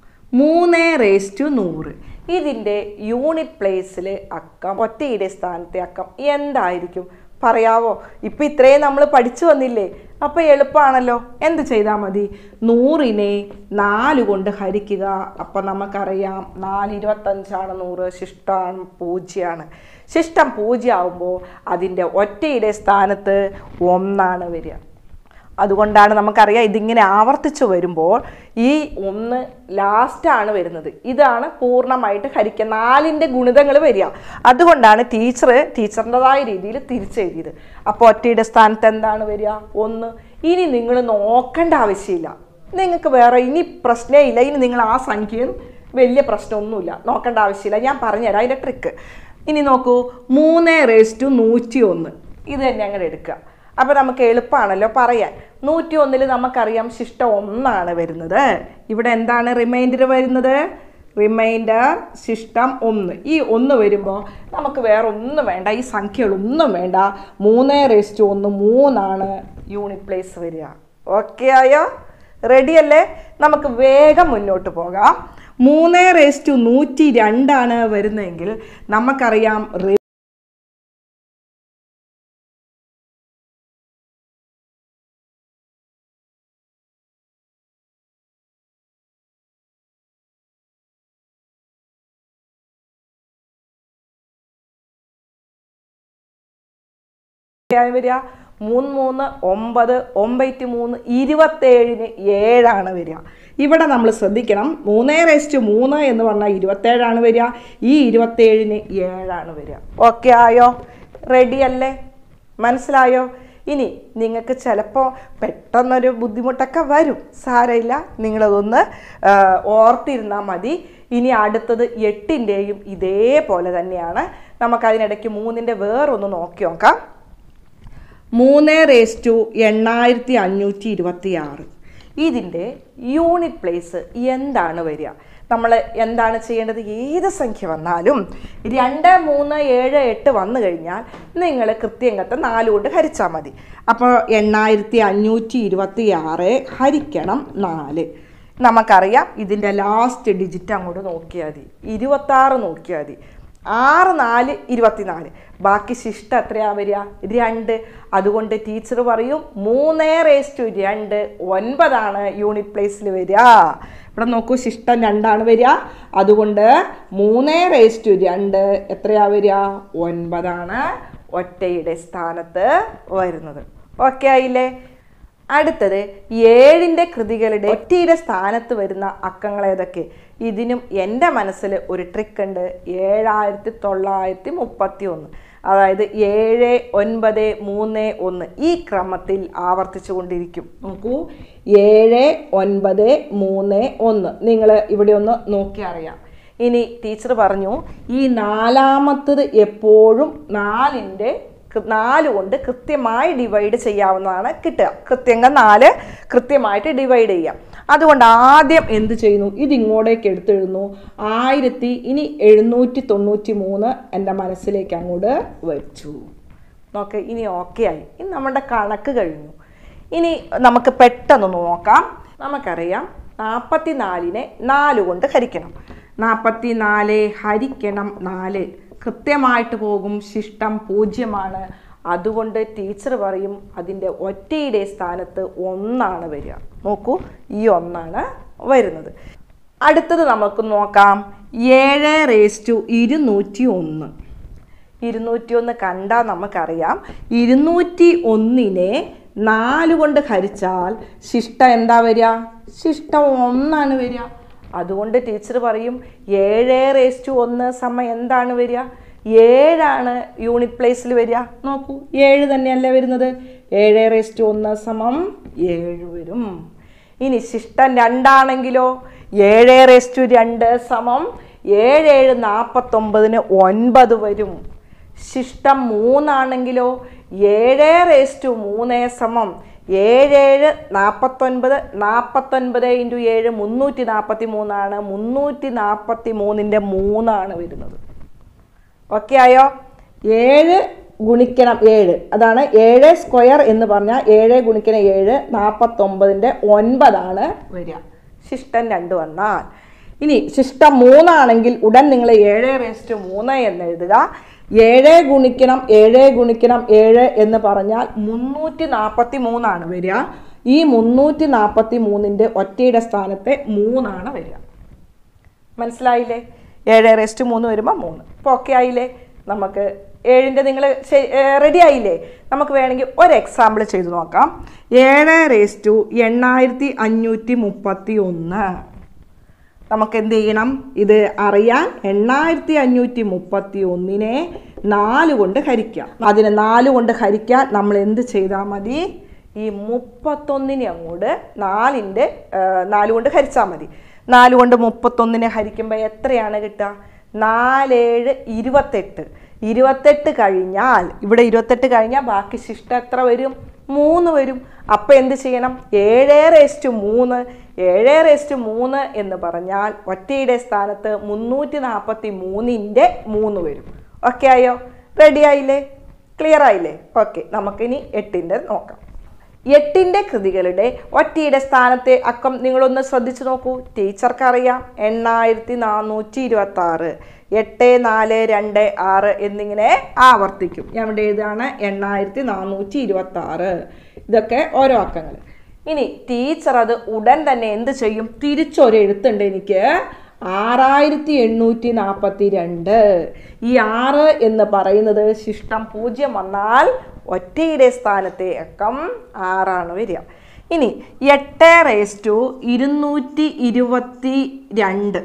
മൂന്ന് റേസ് ടു നൂറ് ഇതിൻ്റെ യൂണിറ്റ് പ്ലേസിൽ അക്കം ഒറ്റയുടെ സ്ഥാനത്തെ അക്കം എന്തായിരിക്കും പറയാവോ ഇപ്പം ഇത്രയും നമ്മൾ പഠിച്ചു വന്നില്ലേ അപ്പോൾ എളുപ്പമാണല്ലോ എന്ത് ചെയ്താൽ മതി നൂറിനെ നാല് കൊണ്ട് ഹരിക്കുക അപ്പം നമുക്കറിയാം നാല് ഇരുപത്തഞ്ചാണ് നൂറ് ശിഷ്ടം പൂജ്യമാണ് ശിഷ്ടം പൂജ്യമാകുമ്പോൾ അതിൻ്റെ ഒറ്റയുടെ സ്ഥാനത്ത് ഒന്നാണ് വരിക അതുകൊണ്ടാണ് നമുക്കറിയാം ഇതിങ്ങനെ ആവർത്തിച്ചു വരുമ്പോൾ ഈ ഒന്ന് ലാസ്റ്റാണ് വരുന്നത് ഇതാണ് പൂർണ്ണമായിട്ട് ഹരിക്കുക നാലിൻ്റെ ഗുണിതങ്ങൾ വരിക അതുകൊണ്ടാണ് ടീച്ചർ ടീച്ചറിൻ്റെതായ രീതിയിൽ തിരിച്ചെഴുതിയത് അപ്പോൾ ഒറ്റയുടെ സ്ഥാനത്ത് എന്താണ് വരിക ഒന്ന് ഇനി നിങ്ങൾ നോക്കേണ്ട ആവശ്യമില്ല നിങ്ങൾക്ക് വേറെ ഇനി പ്രശ്നമേ ഇല്ല ഇനി നിങ്ങൾ ആ സംഖ്യയും വലിയ പ്രശ്നമൊന്നുമില്ല നോക്കേണ്ട ആവശ്യമില്ല ഞാൻ പറഞ്ഞുതരാം അതിൻ്റെ ട്രിക്ക് ഇനി നോക്കൂ മൂന്ന് റേസ് ടു നൂറ്റി ഒന്ന് ഇത് തന്നെ അങ്ങനെ എടുക്കുക അപ്പോൾ നമുക്ക് എളുപ്പമാണല്ലോ പറയാൻ നൂറ്റി ഒന്നിൽ നമുക്കറിയാം ശിഷ്ടം ഒന്നാണ് വരുന്നത് ഇവിടെ എന്താണ് റിമൈൻഡർ വരുന്നത് റിമൈൻഡർ ശിഷ്ടം ഒന്ന് ഈ ഒന്ന് വരുമ്പോൾ നമുക്ക് വേറെ ഒന്നും വേണ്ട ഈ സംഖ്യകളൊന്നും വേണ്ട മൂന്ന് റേസ്റ്റ് ഒന്ന് മൂന്നാണ് യൂണിറ്റ് പ്ലേസ് വരിക ഓക്കെ ആയോ റെഡിയല്ലേ നമുക്ക് വേഗം മുന്നോട്ട് പോകാം മൂന്ന് റേസ് ടു നൂറ്റി രണ്ടാണ് വരുന്നതെങ്കിൽ നമുക്കറിയാം റെ- ആയി വരിക മൂന്ന് മൂന്ന് ഒമ്പത് ഒമ്പത്തി മൂന്ന് ഇരുപത്തേഴിന് ഏഴാണ് വരിക ഇവിടെ നമ്മൾ ശ്രദ്ധിക്കണം മൂന്നേ റേസ്റ്റ് മൂന്ന് എന്ന് പറഞ്ഞാൽ ഇരുപത്തേഴാണ് വരിക ഈ ഇരുപത്തേഴിന് ഏഴാണ് വരിക ഓക്കെ ആയോ റെഡി അല്ലേ മനസ്സിലായോ ഇനി നിങ്ങൾക്ക് ചിലപ്പോൾ പെട്ടെന്നൊരു ബുദ്ധിമുട്ടൊക്കെ വരും സാരമില്ല നിങ്ങളതൊന്ന് ആ, ഓർത്തിരുന്നാൽ മതി ഇനി അടുത്തത് എട്ടിൻ്റെയും ഇതേപോലെ തന്നെയാണ് നമുക്കതിനിടയ്ക്ക് മൂന്നിൻ്റെ വേറൊന്ന് നോക്കി നോക്കാം മൂന്ന് റേസ് ടു എണ്ണായിരത്തി അഞ്ഞൂറ്റി ഇരുപത്തി ആറ് ഇതിൻ്റെ യൂണിറ്റ് പ്ലേസ് എന്താണ് വരിക നമ്മൾ എന്താണ് ചെയ്യേണ്ടത് ഏത് സംഖ്യ വന്നാലും രണ്ട് മൂന്ന് ഏഴ് എട്ട് വന്നു കഴിഞ്ഞാൽ നിങ്ങൾ കൃത്യങ്കത്തെ നാല് കൊണ്ട് ഹരിച്ചാൽ മതി അപ്പോൾ എണ്ണായിരത്തി അഞ്ഞൂറ്റി ഇരുപത്തി ആറ് ഹരിക്കണം നാല് നമുക്കറിയാം ഇതിൻ്റെ ലാസ്റ്റ് ഡിജിറ്റ് അങ്ങോട്ട് നോക്കിയാൽ മതി ഇരുപത്താറ് നോക്കിയാൽ മതി ആറ് നാല് ഇരുപത്തിനാല് ബാക്കി ശിഷ്ട എത്രയാ വരിക രണ്ട് അതുകൊണ്ട് ടീച്ചർ പറയും മൂന്നേ റേസ് ടു രണ്ട് ഒൻപതാണ് യൂണിറ്റ് പ്ലേസിൽ വരിക ഇവിടെ നോക്കൂ ശിഷ്ടം രണ്ടാണ് വരിക അതുകൊണ്ട് മൂന്നേ റേസ് ടു രണ്ട് എത്രയാ വരിക ഒൻപതാണ് ഒറ്റയുടെ സ്ഥാനത്ത് വരുന്നത് ഓക്കെ ആയില്ലേ അടുത്തത് ഏഴിൻ്റെ കൃതികളുടെ ഒറ്റയുടെ സ്ഥാനത്ത് വരുന്ന അക്കങ്ങൾ ഏതൊക്കെ ഇതിനും എൻ്റെ മനസ്സിൽ ഒരു ട്രിക്ക് ഉണ്ട് ഏഴായിരത്തി തൊള്ളായിരത്തി മുപ്പത്തി ഒന്ന് അതായത് ഏഴ് ഒൻപത് മൂന്ന് ഒന്ന് ഈ ക്രമത്തിൽ ആവർത്തിച്ചു കൊണ്ടിരിക്കും നോക്കൂ ഏഴ് ഒൻപത് മൂന്ന് ഒന്ന് നിങ്ങൾ ഇവിടെ ഒന്ന് നോക്കി അറിയാം ഇനി ടീച്ചർ പറഞ്ഞു ഈ നാലാമത്തത് എപ്പോഴും നാലിൻ്റെ കൃ- നാല് കൊണ്ട് കൃത്യമായി ഡിവൈഡ് ചെയ്യാവുന്നതാണ് കിട്ടുക കൃത്യങ്ക നാല് കൃത്യമായിട്ട് ഡിവൈഡ് ചെയ്യാം അതുകൊണ്ട് ആദ്യം എന്ത് ചെയ്യുന്നു ഇത് ഇങ്ങോട്ടേക്ക് എടുത്തെഴുതുന്നു ആയിരത്തി ഇനി എഴുന്നൂറ്റി തൊണ്ണൂറ്റി മൂന്ന് എൻ്റെ മനസ്സിലേക്ക് അങ്ങോട്ട് വെച്ചു നോക്ക് ഇനി ഓക്കെ ആയി ഇനി നമ്മുടെ കണക്ക് കഴിഞ്ഞു ഇനി നമുക്ക് പെട്ടെന്ന് നോക്കാം നമുക്കറിയാം നാൽപ്പത്തി നാലിനെ നാല് കൊണ്ട് ഹരിക്കണം നാൽപ്പത്തി നാല് ഹരിക്കണം നാല് കൃത്യമായിട്ട് പോകും ശിഷ്ടം പൂജ്യമാണ് അതുകൊണ്ട് ടീച്ചർ പറയും അതിൻ്റെ ഒറ്റയുടെ സ്ഥാനത്ത് ഒന്നാണ് വരിക നോക്കൂ ഈ ഒന്നാണ് വരുന്നത് അടുത്തത് നമുക്ക് നോക്കാം ഏഴ് റേസ് ടു ഇരുന്നൂറ്റി ഒന്ന് ഇരുന്നൂറ്റി ഒന്ന് കണ്ടാൽ നമുക്കറിയാം ഇരുന്നൂറ്റി ഒന്നിനെ നാല് കൊണ്ട് ഹരിച്ചാൽ ശിഷ്ട എന്താ വരിക ശിഷ്ടം ഒന്നാണ് വരിക അതുകൊണ്ട് ടീച്ചർ പറയും ഏഴ് റേസ് ടു ഒന്ന് സമയം എന്താണ് വരിക ഏഴാണ് യൂണിറ്റ് പ്ലേസിൽ വരിക നോക്കൂ ഏഴ് തന്നെയല്ലേ വരുന്നത് ഏഴ് റേസ് ടു ഒന്ന് സമം ഏഴ് വരും ഇനി ശിഷ്ടം രണ്ടാണെങ്കിലോ ഏഴ് റേസ് ടു രണ്ട് സമം ഏഴ് ഏഴ് നാൽപ്പത്തൊമ്പതിന് ഒൻപത് വരും ശിഷ്ടം മൂന്നാണെങ്കിലോ ഏഴ് റേസ് ടു മൂന്ന് സമം ഏഴേഴ് നാൽപ്പത്തൊൻപത് നാൽപ്പത്തൊൻപത് ഇൻറ്റു ഏഴ് മുന്നൂറ്റി നാൽപ്പത്തി മൂന്നാണ് മുന്നൂറ്റി നാൽപ്പത്തി മൂന്നിൻ്റെ മൂന്നാണ് വരുന്നത് ഓക്കെ ആയോ ഏഴ് ഗുണിക്കണം ഏഴ് അതാണ് ഏഴ് സ്ക്വയർ എന്ന് പറഞ്ഞാൽ ഏഴ് ഗുണിക്കണം ഏഴ് നാൽപ്പത്തൊമ്പതിൻ്റെ ഒൻപതാണ് വരിക ശിഷ്ടം രണ്ട് വന്നാൽ ഇനി ശിഷ്ടം മൂന്നാണെങ്കിൽ ഉടൻ നിങ്ങൾ ഏഴ് റേസ്റ്റ് മൂന്ന് എന്ന് എഴുതുക ഏഴ് ഗുണിക്കണം ഏഴ് ഗുണിക്കണം ഏഴ് എന്ന് പറഞ്ഞാൽ മുന്നൂറ്റി നാൽപ്പത്തി മൂന്നാണ് വരിക ഈ മുന്നൂറ്റി നാൽപ്പത്തി മൂന്നിൻ്റെ ഒറ്റയുടെ സ്ഥാനത്തെ മൂന്നാണ് വരിക മനസ്സിലായില്ലേ ഏഴ് റെസ്റ്റ് മൂന്ന് വരുമ്പോൾ മൂന്ന് ഇപ്പോൾ ഓക്കെ ആയില്ലേ നമുക്ക് ഏഴിൻ്റെ നിങ്ങൾ റെഡി ആയില്ലേ നമുക്ക് വേണമെങ്കിൽ ഒരു എക്സാമ്പിൾ ചെയ്ത് നോക്കാം ഏഴ് റേസ് ടു എണ്ണായിരത്തി അഞ്ഞൂറ്റി മുപ്പത്തി ഒന്ന് നമുക്ക് എന്ത് ചെയ്യണം ഇത് അറിയാൻ എണ്ണായിരത്തി അഞ്ഞൂറ്റി മുപ്പത്തി ഒന്നിനെ നാല് കൊണ്ട് ഹരിക്കാം അതിനെ നാല് കൊണ്ട് ഹരിക്കാൻ നമ്മൾ എന്ത് ചെയ്താൽ മതി ഈ മുപ്പത്തൊന്നിനെ അങ്ങോട്ട് നാലിൻ്റെ നാല് കൊണ്ട് ഹരിച്ചാൽ മതി നാല് കൊണ്ട് മുപ്പത്തൊന്നിനെ ഹരിക്കുമ്പോൾ എത്രയാണ് കിട്ടുക നാലേഴ് ഇരുപത്തെട്ട് ഇരുപത്തെട്ട് കഴിഞ്ഞാൽ ഇവിടെ ഇരുപത്തെട്ട് കഴിഞ്ഞാൽ ബാക്കി ശിഷ്ടം എത്ര വരും മൂന്ന് വരും അപ്പം എന്ത് ചെയ്യണം ഏഴ് റേസ്റ്റ് മൂന്ന് ഏഴ് റേസ്റ്റ് മൂന്ന് എന്ന് പറഞ്ഞാൽ ഒറ്റയുടെ സ്ഥാനത്ത് മുന്നൂറ്റി നാൽപ്പത്തി മൂന്നിൻ്റെ മൂന്ന് വരും ഓക്കെ ആയോ റെഡി ആയില്ലേ ക്ലിയർ ആയില്ലേ ഓക്കെ നമുക്കിനി എട്ടിൻ്റെ നോക്കാം എട്ടിന്റെ കൃതികളുടെ ഒറ്റയുടെ സ്ഥാനത്തെ അക്കം നിങ്ങളൊന്ന് ശ്രദ്ധിച്ചു നോക്കൂ ടീച്ചർക്ക് അറിയാം എണ്ണായിരത്തി നാനൂറ്റി ഇരുപത്തി ആറ് എട്ട് നാല് രണ്ട് ആറ് എന്നിങ്ങനെ ആവർത്തിക്കും ഞാൻ ഇവിടെ എഴുതാണ് എണ്ണായിരത്തി നാനൂറ്റി ഇരുപത്തി ആറ് ഇതൊക്കെ ഓരോ അക്കങ്ങൾ ഇനി ടീച്ചർ അത് ഉടൻ തന്നെ എന്ത് ചെയ്യും തിരിച്ചൊരു എഴുത്തുണ്ട് എനിക്ക് ആറായിരത്തി എണ്ണൂറ്റി നാൽപ്പത്തി രണ്ട് ഈ ആറ് എന്ന് പറയുന്നത് ശിഷ്ടം പൂജ്യം വന്നാൽ ഒറ്റയുടെ സ്ഥാനത്തെ അക്കം ആറാണ് വരിക ഇനി എട്ട് റേസ് ടു ഇരുന്നൂറ്റി ഇരുപത്തി രണ്ട്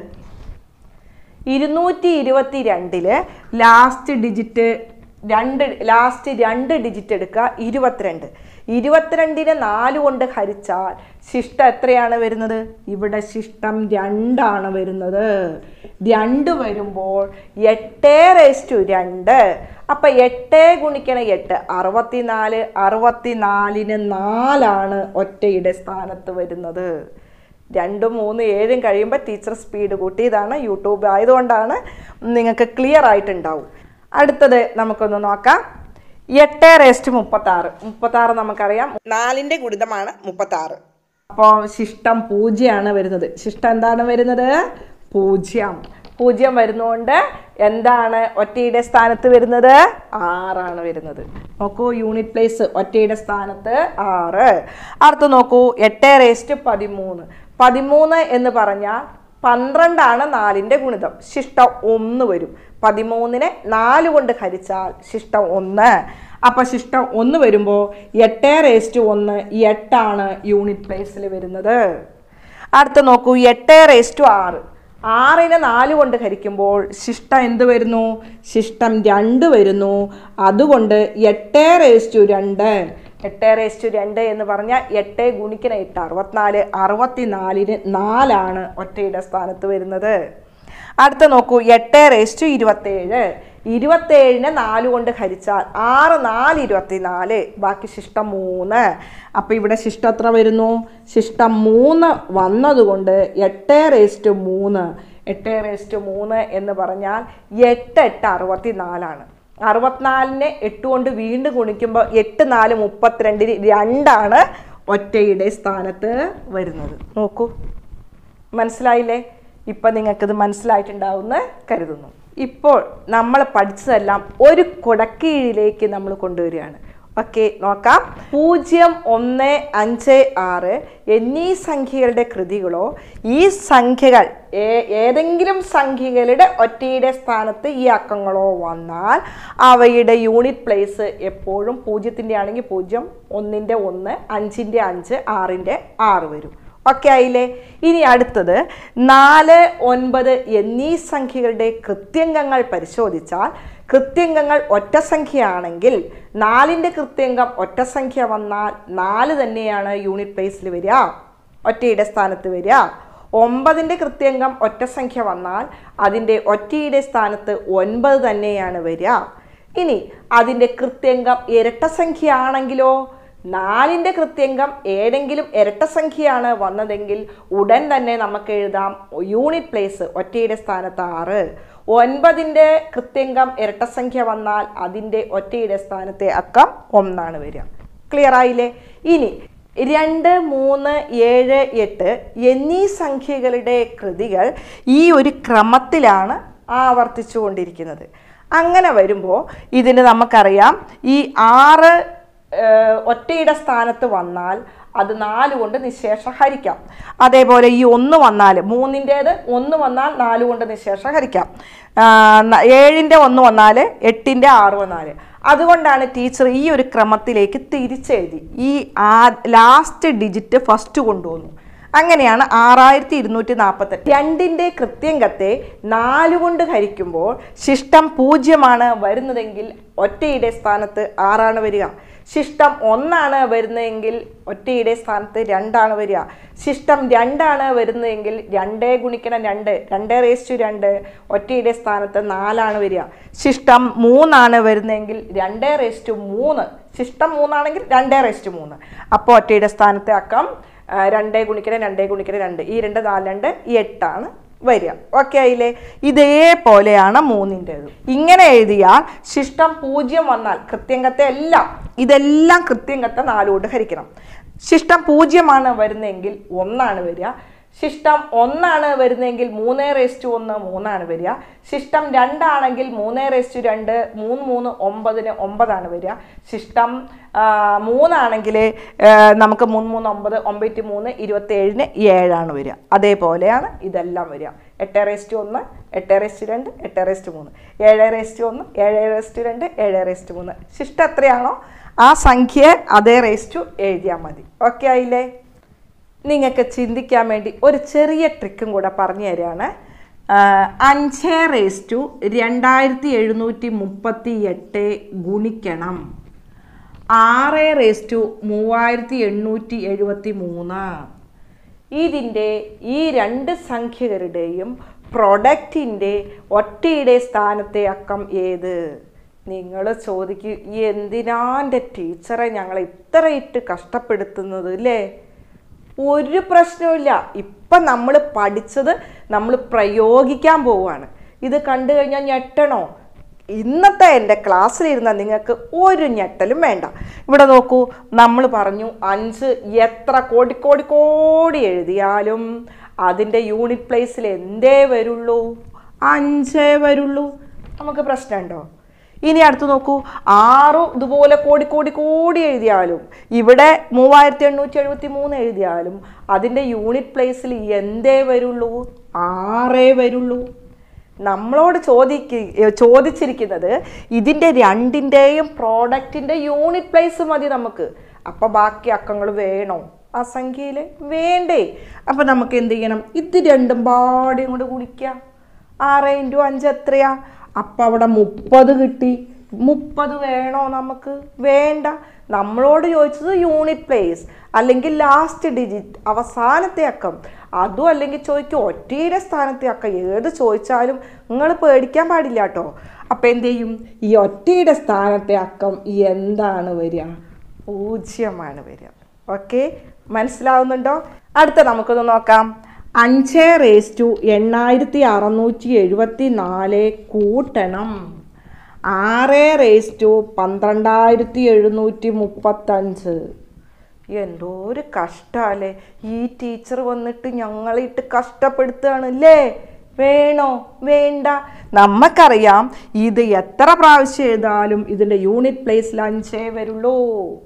ഇരുന്നൂറ്റി ഇരുപത്തി രണ്ടില് ലാസ്റ്റ് ഡിജിറ്റ് രണ്ട് ലാസ്റ്റ് രണ്ട് ഡിജിറ്റ് എടുക്കുക ഇരുപത്തിരണ്ട് ഇരുപത്തിരണ്ടിനെ നാല് കൊണ്ട് ഹരിച്ചാൽ ശിഷ്ടം എത്രയാണ് വരുന്നത് ഇവിടെ ശിഷ്ടം രണ്ടാണ് വരുന്നത് രണ്ട് വരുമ്പോൾ എട്ട് റേസ്റ്റു രണ്ട് അപ്പൊ എട്ട് ഗുണിക്കണ എട്ട് അറുപത്തിനാല് അറുപത്തിനാലിന് നാലാണ് ഒറ്റയുടെ സ്ഥാനത്ത് വരുന്നത് രണ്ടും മൂന്ന് ഏഴും കഴിയുമ്പോൾ ടീച്ചർ സ്പീഡ് കൂട്ടിയതാണ് യൂട്യൂബ് ആയതുകൊണ്ടാണ് നിങ്ങൾക്ക് ക്ലിയർ ആയിട്ടുണ്ടാവും അടുത്തത് നമുക്കൊന്ന് നോക്കാം എട്ട് റേസ്റ്റ് മുപ്പത്തി ആറ് മുപ്പത്തി ആറ് നമുക്കറിയാം നാലിൻ്റെ ഗുണിതമാണ് മുപ്പത്തി ആറ് അപ്പോൾ ശിഷ്ടം പൂജ്യമാണ് വരുന്നത് ശിഷ്ടം എന്താണ് വരുന്നത് പൂജ്യം പൂജ്യം വരുന്നതുകൊണ്ട് എന്താണ് ഒറ്റയുടെ സ്ഥാനത്ത് വരുന്നത് ആറാണ് വരുന്നത് നോക്കൂ യൂണിറ്റ് പ്ലേസ് ഒറ്റയുടെ സ്ഥാനത്ത് ആറ് അടുത്ത് നോക്കൂ എട്ട് റേസ്റ്റ് പതിമൂന്ന് പതിമൂന്ന് എന്ന് പറഞ്ഞാൽ പന്ത്രണ്ടാണ് നാലിൻ്റെ ഗുണിതം ശിഷ്ടം ഒന്ന് വരും പതിമൂന്നിനെ നാല് കൊണ്ട് ഹരിച്ചാൽ ശിഷ്ടം ഒന്ന് അപ്പൊ ശിഷ്ടം ഒന്ന് വരുമ്പോൾ എട്ട് റേസ്റ്റ് ഒന്ന് എട്ടാണ് യൂണിറ്റ് പ്ലേസിൽ വരുന്നത് അടുത്ത് നോക്കൂ എട്ട് റേസ്റ്റ് ആറ് ആറിനെ നാല് കൊണ്ട് ഹരിക്കുമ്പോൾ ശിഷ്ടം എന്ത് വരുന്നു ശിഷ്ടം രണ്ട് വരുന്നു അതുകൊണ്ട് എട്ട് റേസ്റ്റു രണ്ട് എട്ട് റേസ്റ്റു രണ്ട് എന്ന് പറഞ്ഞാൽ എട്ട് ഗുണിക്കണ എട്ട് അറുപത്തിനാല് അറുപത്തിനാലിന് നാലാണ് ഒറ്റയുടെ സ്ഥാനത്ത് വരുന്നത് അടുത്ത നോക്കൂ എട്ട് റേസ്റ്റു ഇരുപത്തേഴ് ഇരുപത്തേഴിനെ നാല് കൊണ്ട് ഹരിച്ചാൽ ആറ് നാല് ഇരുപത്തിനാല് ബാക്കി ശിഷ്ടം മൂന്ന് അപ്പം ഇവിടെ ശിഷ്ടം എത്ര വരുന്നു ശിഷ്ടം മൂന്ന് വന്നതുകൊണ്ട് എട്ട് റേസ്റ്റ് മൂന്ന് എട്ട് റേസ്റ്റ് മൂന്ന് എന്ന് പറഞ്ഞാൽ എട്ട് എട്ട് അറുപത്തി നാലാണ് അറുപത്തിനാലിനെ എട്ട് കൊണ്ട് വീണ്ടും ഗുണിക്കുമ്പോൾ എട്ട് നാല് മുപ്പത്തിരണ്ടിന് രണ്ടാണ് ഒറ്റയുടെ സ്ഥാനത്ത് വരുന്നത് നോക്കൂ മനസ്സിലായില്ലേ ഇപ്പം നിങ്ങൾക്കിത് മനസ്സിലായിട്ടുണ്ടാവുമെന്ന് കരുതുന്നു ഇപ്പോൾ നമ്മൾ പഠിച്ചതെല്ലാം ഒരു കുടക്കീഴിലേക്ക് നമ്മൾ കൊണ്ടുവരികയാണ് ഓക്കെ നോക്കാം പൂജ്യം ഒന്ന് അഞ്ച് ആറ് എന്നീ സംഖ്യകളുടെ കൃതികളോ ഈ സംഖ്യകൾ ഏ- ഏതെങ്കിലും സംഖ്യകളുടെ ഒറ്റയുടെ സ്ഥാനത്ത് ഈ അക്കങ്ങളോ വന്നാൽ അവയുടെ യൂണിറ്റ് പ്ലേസ് എപ്പോഴും പൂജ്യത്തിൻ്റെ ആണെങ്കിൽ പൂജ്യം ഒന്നിൻ്റെ ഒന്ന് അഞ്ചിൻ്റെ അഞ്ച് ആറിൻ്റെ ആറ് വരും ഓക്കെ ആയില്ലേ ഇനി അടുത്തത് നാല് ഒൻപത് എന്നീ സംഖ്യകളുടെ കൃത്യംഗങ്ങൾ പരിശോധിച്ചാൽ കൃത്യംഗങ്ങൾ ഒറ്റ സംഖ്യയാണെങ്കിൽ നാലിൻ്റെ കൃത്യംഗം ഒറ്റ സംഖ്യ വന്നാൽ നാല് തന്നെയാണ് യൂണിറ്റ് പ്ലേസിൽ വരിക ഒറ്റയുടെ സ്ഥാനത്ത് വരിക ഒമ്പതിൻ്റെ കൃത്യംഗം ഒറ്റ സംഖ്യ വന്നാൽ അതിൻ്റെ ഒറ്റയുടെ സ്ഥാനത്ത് ഒൻപത് തന്നെയാണ് വരിക ഇനി അതിൻ്റെ കൃത്യംഗം ഇരട്ട സംഖ്യ ആണെങ്കിലോ നാലിൻ്റെ കൃത്യംഗം ഏതെങ്കിലും ഇരട്ട സംഖ്യയാണ് വന്നതെങ്കിൽ ഉടൻ തന്നെ നമുക്ക് എഴുതാം യൂണിറ്റ് പ്ലേസ് ഒറ്റയുടെ സ്ഥാനത്ത് ആറ് ഒൻപതിൻ്റെ കൃത്യംഗം ഇരട്ട സംഖ്യ വന്നാൽ അതിൻ്റെ ഒറ്റയുടെ സ്ഥാനത്തെ അക്കം ഒന്നാണ് വരിക ക്ലിയർ ആയില്ലേ ഇനി രണ്ട് മൂന്ന് ഏഴ് എട്ട് എന്നീ സംഖ്യകളുടെ കൃതികൾ ഈ ഒരു ക്രമത്തിലാണ് ആവർത്തിച്ചു കൊണ്ടിരിക്കുന്നത് അങ്ങനെ വരുമ്പോൾ ഇതിന് നമുക്കറിയാം ഈ ആറ് ഏഹ്, ഒറ്റയുടെ സ്ഥാനത്ത് വന്നാൽ അത് നാല് കൊണ്ട് നിശേഷം ഹരിക്കാം അതേപോലെ ഈ ഒന്ന് വന്നാൽ മൂന്നിൻ്റേത് ഒന്ന് വന്നാൽ നാല് കൊണ്ട് നിശേഷം ഹരിക്കാം ആ, ന- ഏഴിൻ്റെ ഒന്ന് വന്നാൽ എട്ടിൻ്റെ ആറ് വന്നാൽ അതുകൊണ്ടാണ് ടീച്ചർ ഈ ഒരു ക്രമത്തിലേക്ക് തിരിച്ചെഴുതി ഈ ആ ലാസ്റ്റ് ഡിജിറ്റ് ഫസ്റ്റ് കൊണ്ടുവന്നു അങ്ങനെയാണ് ആറായിരത്തി ഇരുന്നൂറ്റി നാൽപ്പത്തെട്ട് രണ്ടിൻ്റെ കൃത്യംഗത്തെ നാല് കൊണ്ട് ഹരിക്കുമ്പോൾ ശിഷ്ടം പൂജ്യമാണ് വരുന്നതെങ്കിൽ ഒറ്റയുടെ സ്ഥാനത്ത് ആറാണ് വരിക ശിഷ്ടം ഒന്നാണ് വരുന്നതെങ്കിൽ ഒറ്റയുടെ സ്ഥാനത്ത് രണ്ടാണ് വരിക ശിഷ്ടം രണ്ടാണ് വരുന്നതെങ്കിൽ രണ്ടേ ഗുണിക്കണം രണ്ട് രണ്ടേ റേസ്റ്റു രണ്ട് ഒറ്റയുടെ സ്ഥാനത്ത് നാലാണ് വരിക ശിഷ്ടം മൂന്നാണ് വരുന്നതെങ്കിൽ രണ്ടേ റേസ്റ്റു മൂന്ന് ശിഷ്ടം മൂന്നാണെങ്കിൽ രണ്ടേ റേസ്റ്റു മൂന്ന് അപ്പോൾ ഒറ്റയുടെ സ്ഥാനത്തെ അക്കം ആ, രണ്ടേ ഗുണിക്കണം രണ്ടേ ഗുണിക്കണം രണ്ട് ഈ രണ്ട് നാല് രണ്ട് ഈ എട്ടാണ് വരിക ഓക്കെ ആയില്ലേ ഇതേപോലെയാണ് മൂന്നിൻ്റെത് ഇങ്ങനെ എഴുതിയാൽ ശിഷ്ടം പൂജ്യം വന്നാൽ കൃത്യംഗത്തെ എല്ലാം ഇതെല്ലാം കൃത്യം കത്ത നാലുകൊണ്ട് ഹരിക്കണം ശിഷ്ടം പൂജ്യമാണ് വരുന്നതെങ്കിൽ ഒന്നാണ് വരിക ശിഷ്ടം ഒന്നാണ് വരുന്നതെങ്കിൽ മൂന്ന് റേസ്റ്റു ഒന്ന് മൂന്നാണ് വരിക ശിഷ്ടം രണ്ടാണെങ്കിൽ മൂന്ന് റേസ്റ്റു രണ്ട് മൂന്ന് മൂന്ന് ഒമ്പതിന് ഒമ്പതാണ് വരിക ശിഷ്ടം ആ, മൂന്നാണെങ്കിൽ ആ, നമുക്ക് മൂന്ന് മൂന്ന് ഒമ്പത് ഒമ്പത്തി മൂന്ന് ഇരുപത്തേഴിന് ഏഴാണ് വരിക അതേപോലെയാണ് ഇതെല്ലാം വരിക എട്ട് റേസ്റ്റ് ഒന്ന് എട്ട് റേസ്റ്റ് രണ്ട് എട്ട് റേസ്റ്റ് മൂന്ന് ഏഴ് റേസ്റ്റ് ഒന്ന് ഏഴ് റേസ്റ്റ് രണ്ട് ഏഴ് റേസ്റ്റ് മൂന്ന് ശിഷ്ടം എത്രയാണോ ആ സംഖ്യ അതേ റേസ്റ്റു എഴുതിയാൽ മതി ഓക്കെ ആയില്ലേ നിങ്ങൾക്ക് ചിന്തിക്കാൻ വേണ്ടി ഒരു ചെറിയ ട്രിക്കും കൂടെ പറഞ്ഞു തരികയാണ് ആ, അഞ്ച് റേസ് ടു രണ്ടായിരത്തി എഴുന്നൂറ്റി മുപ്പത്തി എട്ട് ഗുണിക്കണം ആറ് റേസ് ടു മൂവായിരത്തി എണ്ണൂറ്റി എഴുപത്തി മൂന്ന് ഇതിൻ്റെ ഈ രണ്ട് സംഖ്യകളുടെയും പ്രൊഡക്റ്റിൻ്റെ ഒറ്റയുടെ സ്ഥാനത്തെ അക്കം ഏത് നിങ്ങൾ ചോദിക്കും എന്തിനാ എൻ്റെ ടീച്ചറെ ഞങ്ങളെ ഇത്രയിട്ട് കഷ്ടപ്പെടുത്തുന്നത് അല്ലേ ഒരു പ്രശ്നവുമില്ല ഇപ്പം നമ്മൾ പഠിച്ചത് നമ്മൾ പ്രയോഗിക്കാൻ പോവുകയാണ് ഇത് കണ്ടു കഴിഞ്ഞാൽ ഞെട്ടണോ ഇന്നത്തെ എൻ്റെ ക്ലാസ്സിലിരുന്ന നിങ്ങൾക്ക് ഒരു ഞെട്ടലും വേണ്ട ഇവിടെ നോക്കൂ നമ്മൾ പറഞ്ഞു അഞ്ച് എത്ര കോടി കോടി കോടി എഴുതിയാലും അതിൻ്റെ യൂണിറ്റ് പ്ലേസിൽ എന്തേ വരുള്ളൂ അഞ്ചേ വരുള്ളൂ നമുക്ക് പ്രശ്നമുണ്ടോ ഇനി അടുത്ത് നോക്കൂ ആറും ഇതുപോലെ കോടി കോടി കോടി എഴുതിയാലും ഇവിടെ മൂവായിരത്തി എണ്ണൂറ്റി എഴുപത്തി മൂന്ന് എഴുതിയാലും അതിൻ്റെ യൂണിറ്റ് പ്ലേസിൽ എന്തേ വരുള്ളൂ ആറേ വരുള്ളൂ നമ്മളോട് ചോദിക്ക ചോദിച്ചിരിക്കുന്നത് ഇതിൻ്റെ രണ്ടിൻ്റെയും പ്രോഡക്റ്റിൻ്റെ യൂണിറ്റ് പ്ലേസ് മതി നമുക്ക് അപ്പം ബാക്കി അക്കങ്ങൾ വേണോ ആ സംഖ്യയിൽ വേണ്ടേ അപ്പം നമുക്ക് എന്ത് ചെയ്യണം ഇത് രണ്ടും പാടിയും കൊണ്ട് കുടിക്കാം ആറ് ഇൻറ്റു അഞ്ച് എത്രയാ അപ്പം അവിടെ മുപ്പത് കിട്ടി മുപ്പത് വേണോ നമുക്ക് വേണ്ട നമ്മളോട് ചോദിച്ചത് യൂണിറ്റ് പ്ലേസ് അല്ലെങ്കിൽ ലാസ്റ്റ് ഡിജിറ്റ് അവസാനത്തെ അക്കം അതും അല്ലെങ്കിൽ ചോദിക്കും ഒറ്റയുടെ സ്ഥാനത്തെ അക്കം ഏത് ചോദിച്ചാലും നിങ്ങൾ പേടിക്കാൻ പാടില്ല കേട്ടോ അപ്പം എന്ത് ചെയ്യും ഈ ഒറ്റയുടെ സ്ഥാനത്തെ അക്കം എന്താണ് വരിക പൂജ്യമാണ് വരിക ഓക്കെ മനസ്സിലാവുന്നുണ്ടോ അടുത്ത നമുക്കൊന്ന് നോക്കാം അഞ്ച് റേസ് ടു എണ്ണായിരത്തി അറുന്നൂറ്റി എഴുപത്തി നാല് കൂട്ടണം ആറ് റേസ് ടു പന്ത്രണ്ടായിരത്തി എഴുന്നൂറ്റി മുപ്പത്തഞ്ച് എന്തോ ഒരു കഷ്ടമല്ലേ ഈ ടീച്ചർ വന്നിട്ട് ഞങ്ങളിട്ട് കഷ്ടപ്പെടുത്തുകയാണ് അല്ലേ വേണോ വേണ്ട നമുക്കറിയാം ഇത് എത്ര പ്രാവശ്യം എഴുതാലും ഇതിൻ്റെ യൂണിറ്റ് പ്ലേസിൽ അഞ്ചേ വരുള്ളൂ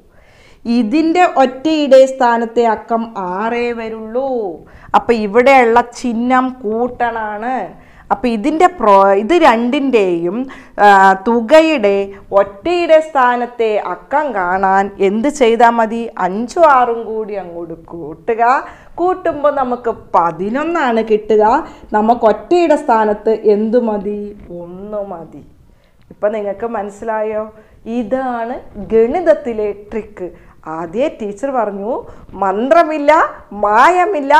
ഇതിൻ്റെ ഒറ്റയുടെ സ്ഥാനത്തെ അക്കം ആറേ വരുള്ളൂ അപ്പം ഇവിടെയുള്ള ചിഹ്നം കൂട്ടണാണ് അപ്പം ഇതിൻ്റെ പ്രോ ഇത് രണ്ടിൻ്റെയും ആ, തുകയുടെ ഒറ്റയുടെ സ്ഥാനത്തെ അക്കം കാണാൻ എന്ത് ചെയ്താൽ മതി അഞ്ചും ആറും കൂടി അങ്ങോട്ട് കൂട്ടുക കൂട്ടുമ്പോൾ നമുക്ക് പതിനൊന്നാണ് കിട്ടുക നമുക്ക് ഒറ്റയുടെ സ്ഥാനത്ത് എന്തു മതി ഒന്ന് മതി ഇപ്പം നിങ്ങൾക്ക് മനസ്സിലായോ ഇതാണ് ഗണിതത്തിലെ ട്രിക്ക് ആദ്യ ടീച്ചർ പറഞ്ഞു മന്ത്രമില്ല മായമില്ല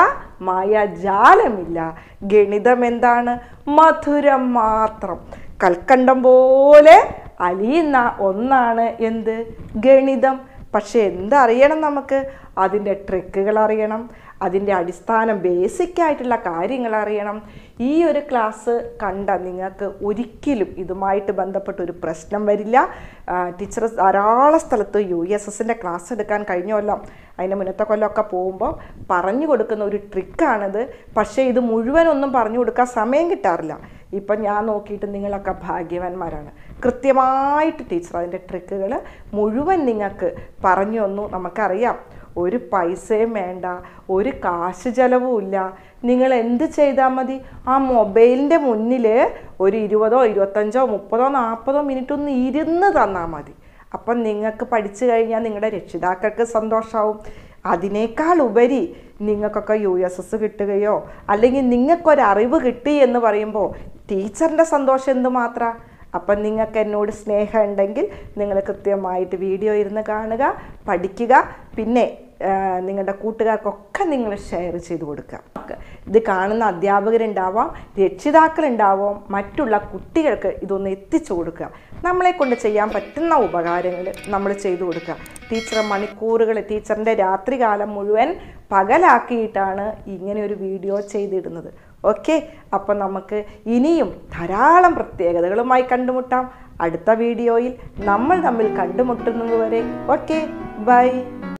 മായാജാലമില്ല ഗണിതം എന്താണ് മധുരം മാത്രം കൽക്കണ്ടം പോലെ അലിയുന്ന ഒന്നാണ് എന്ത് ഗണിതം പക്ഷെ എന്തറിയണം നമുക്ക് അതിൻ്റെ ട്രിക്കുകൾ അറിയണം അതിൻ്റെ അടിസ്ഥാനം ബേസിക് ആയിട്ടുള്ള കാര്യങ്ങൾ അറിയണം ഈ ഒരു ക്ലാസ് കണ്ട നിങ്ങൾക്ക് ഒരിക്കലും ഇതുമായിട്ട് ബന്ധപ്പെട്ട ഒരു പ്രശ്നം വരില്ല ടീച്ചർ ധാരാളം സ്ഥലത്ത് യു എസ് എസിൻ്റെ ക്ലാസ് എടുക്കാൻ കഴിഞ്ഞ കൊല്ലം അതിൻ്റെ മുന്നത്തെ കൊല്ലമൊക്കെ പോകുമ്പോൾ പറഞ്ഞു കൊടുക്കുന്ന ഒരു ട്രിക്കാണിത് പക്ഷേ ഇത് മുഴുവനൊന്നും പറഞ്ഞു കൊടുക്കാൻ സമയം കിട്ടാറില്ല ഇപ്പം ഞാൻ നോക്കിയിട്ട് നിങ്ങളൊക്കെ ഭാഗ്യവാന്മാരാണ് കൃത്യമായിട്ട് ടീച്ചർ അതിൻ്റെ ട്രിക്കുകൾ മുഴുവൻ നിങ്ങൾക്ക് പറഞ്ഞു തന്നു നമുക്കറിയാം ഒരു പൈസയും വേണ്ട ഒരു കാശ് ചെലവും ഇല്ല നിങ്ങൾ എന്ത് ചെയ്താൽ മതി ആ മൊബൈലിൻ്റെ മുന്നിൽ ഒരു ഇരുപതോ ഇരുപത്തഞ്ചോ മുപ്പതോ നാൽപ്പതോ മിനിറ്റ് ഒന്ന് ഇരുന്ന് തന്നാൽ മതി അപ്പം നിങ്ങൾക്ക് പഠിച്ചു കഴിഞ്ഞാൽ നിങ്ങളുടെ രക്ഷിതാക്കൾക്ക് സന്തോഷമാവും അതിനേക്കാൾ ഉപരി നിങ്ങൾക്കൊക്കെ യു എസ് എസ് കിട്ടുകയോ അല്ലെങ്കിൽ നിങ്ങൾക്കൊരറിവ് കിട്ടി എന്ന് പറയുമ്പോൾ ടീച്ചറിൻ്റെ സന്തോഷം എന്തുമാത്രം അപ്പം നിങ്ങൾക്ക് എന്നോട് സ്നേഹം ഉണ്ടെങ്കിൽ നിങ്ങൾ കൃത്യമായിട്ട് വീഡിയോ ഇരുന്ന് കാണുക പഠിക്കുക പിന്നെ ആ, നിങ്ങളുടെ കൂട്ടുകാർക്കൊക്കെ നിങ്ങൾ ഷെയർ ചെയ്ത് കൊടുക്കുക ഇത് കാണുന്ന അധ്യാപകരുണ്ടാവാം രക്ഷിതാക്കളുണ്ടാവാം മറ്റുള്ള കുട്ടികൾക്ക് ഇതൊന്ന് എത്തിച്ചു കൊടുക്കുക നമ്മളെ കൊണ്ട് ചെയ്യാൻ പറ്റുന്ന ഉപകാരങ്ങൾ നമ്മൾ ചെയ്തു കൊടുക്കുക ടീച്ചർ മണിക്കൂറുകൾ ടീച്ചറിൻ്റെ രാത്രികാലം മുഴുവൻ പകലാക്കിയിട്ടാണ് ഇങ്ങനെ ഒരു വീഡിയോ ചെയ്തിടുന്നത് ഓക്കെ അപ്പം നമുക്ക് ഇനിയും ധാരാളം പ്രത്യേകതകളുമായി കണ്ടുമുട്ടാം അടുത്ത വീഡിയോയിൽ നമ്മൾ തമ്മിൽ കണ്ടുമുട്ടുന്നതുവരെ ഓക്കെ ബൈ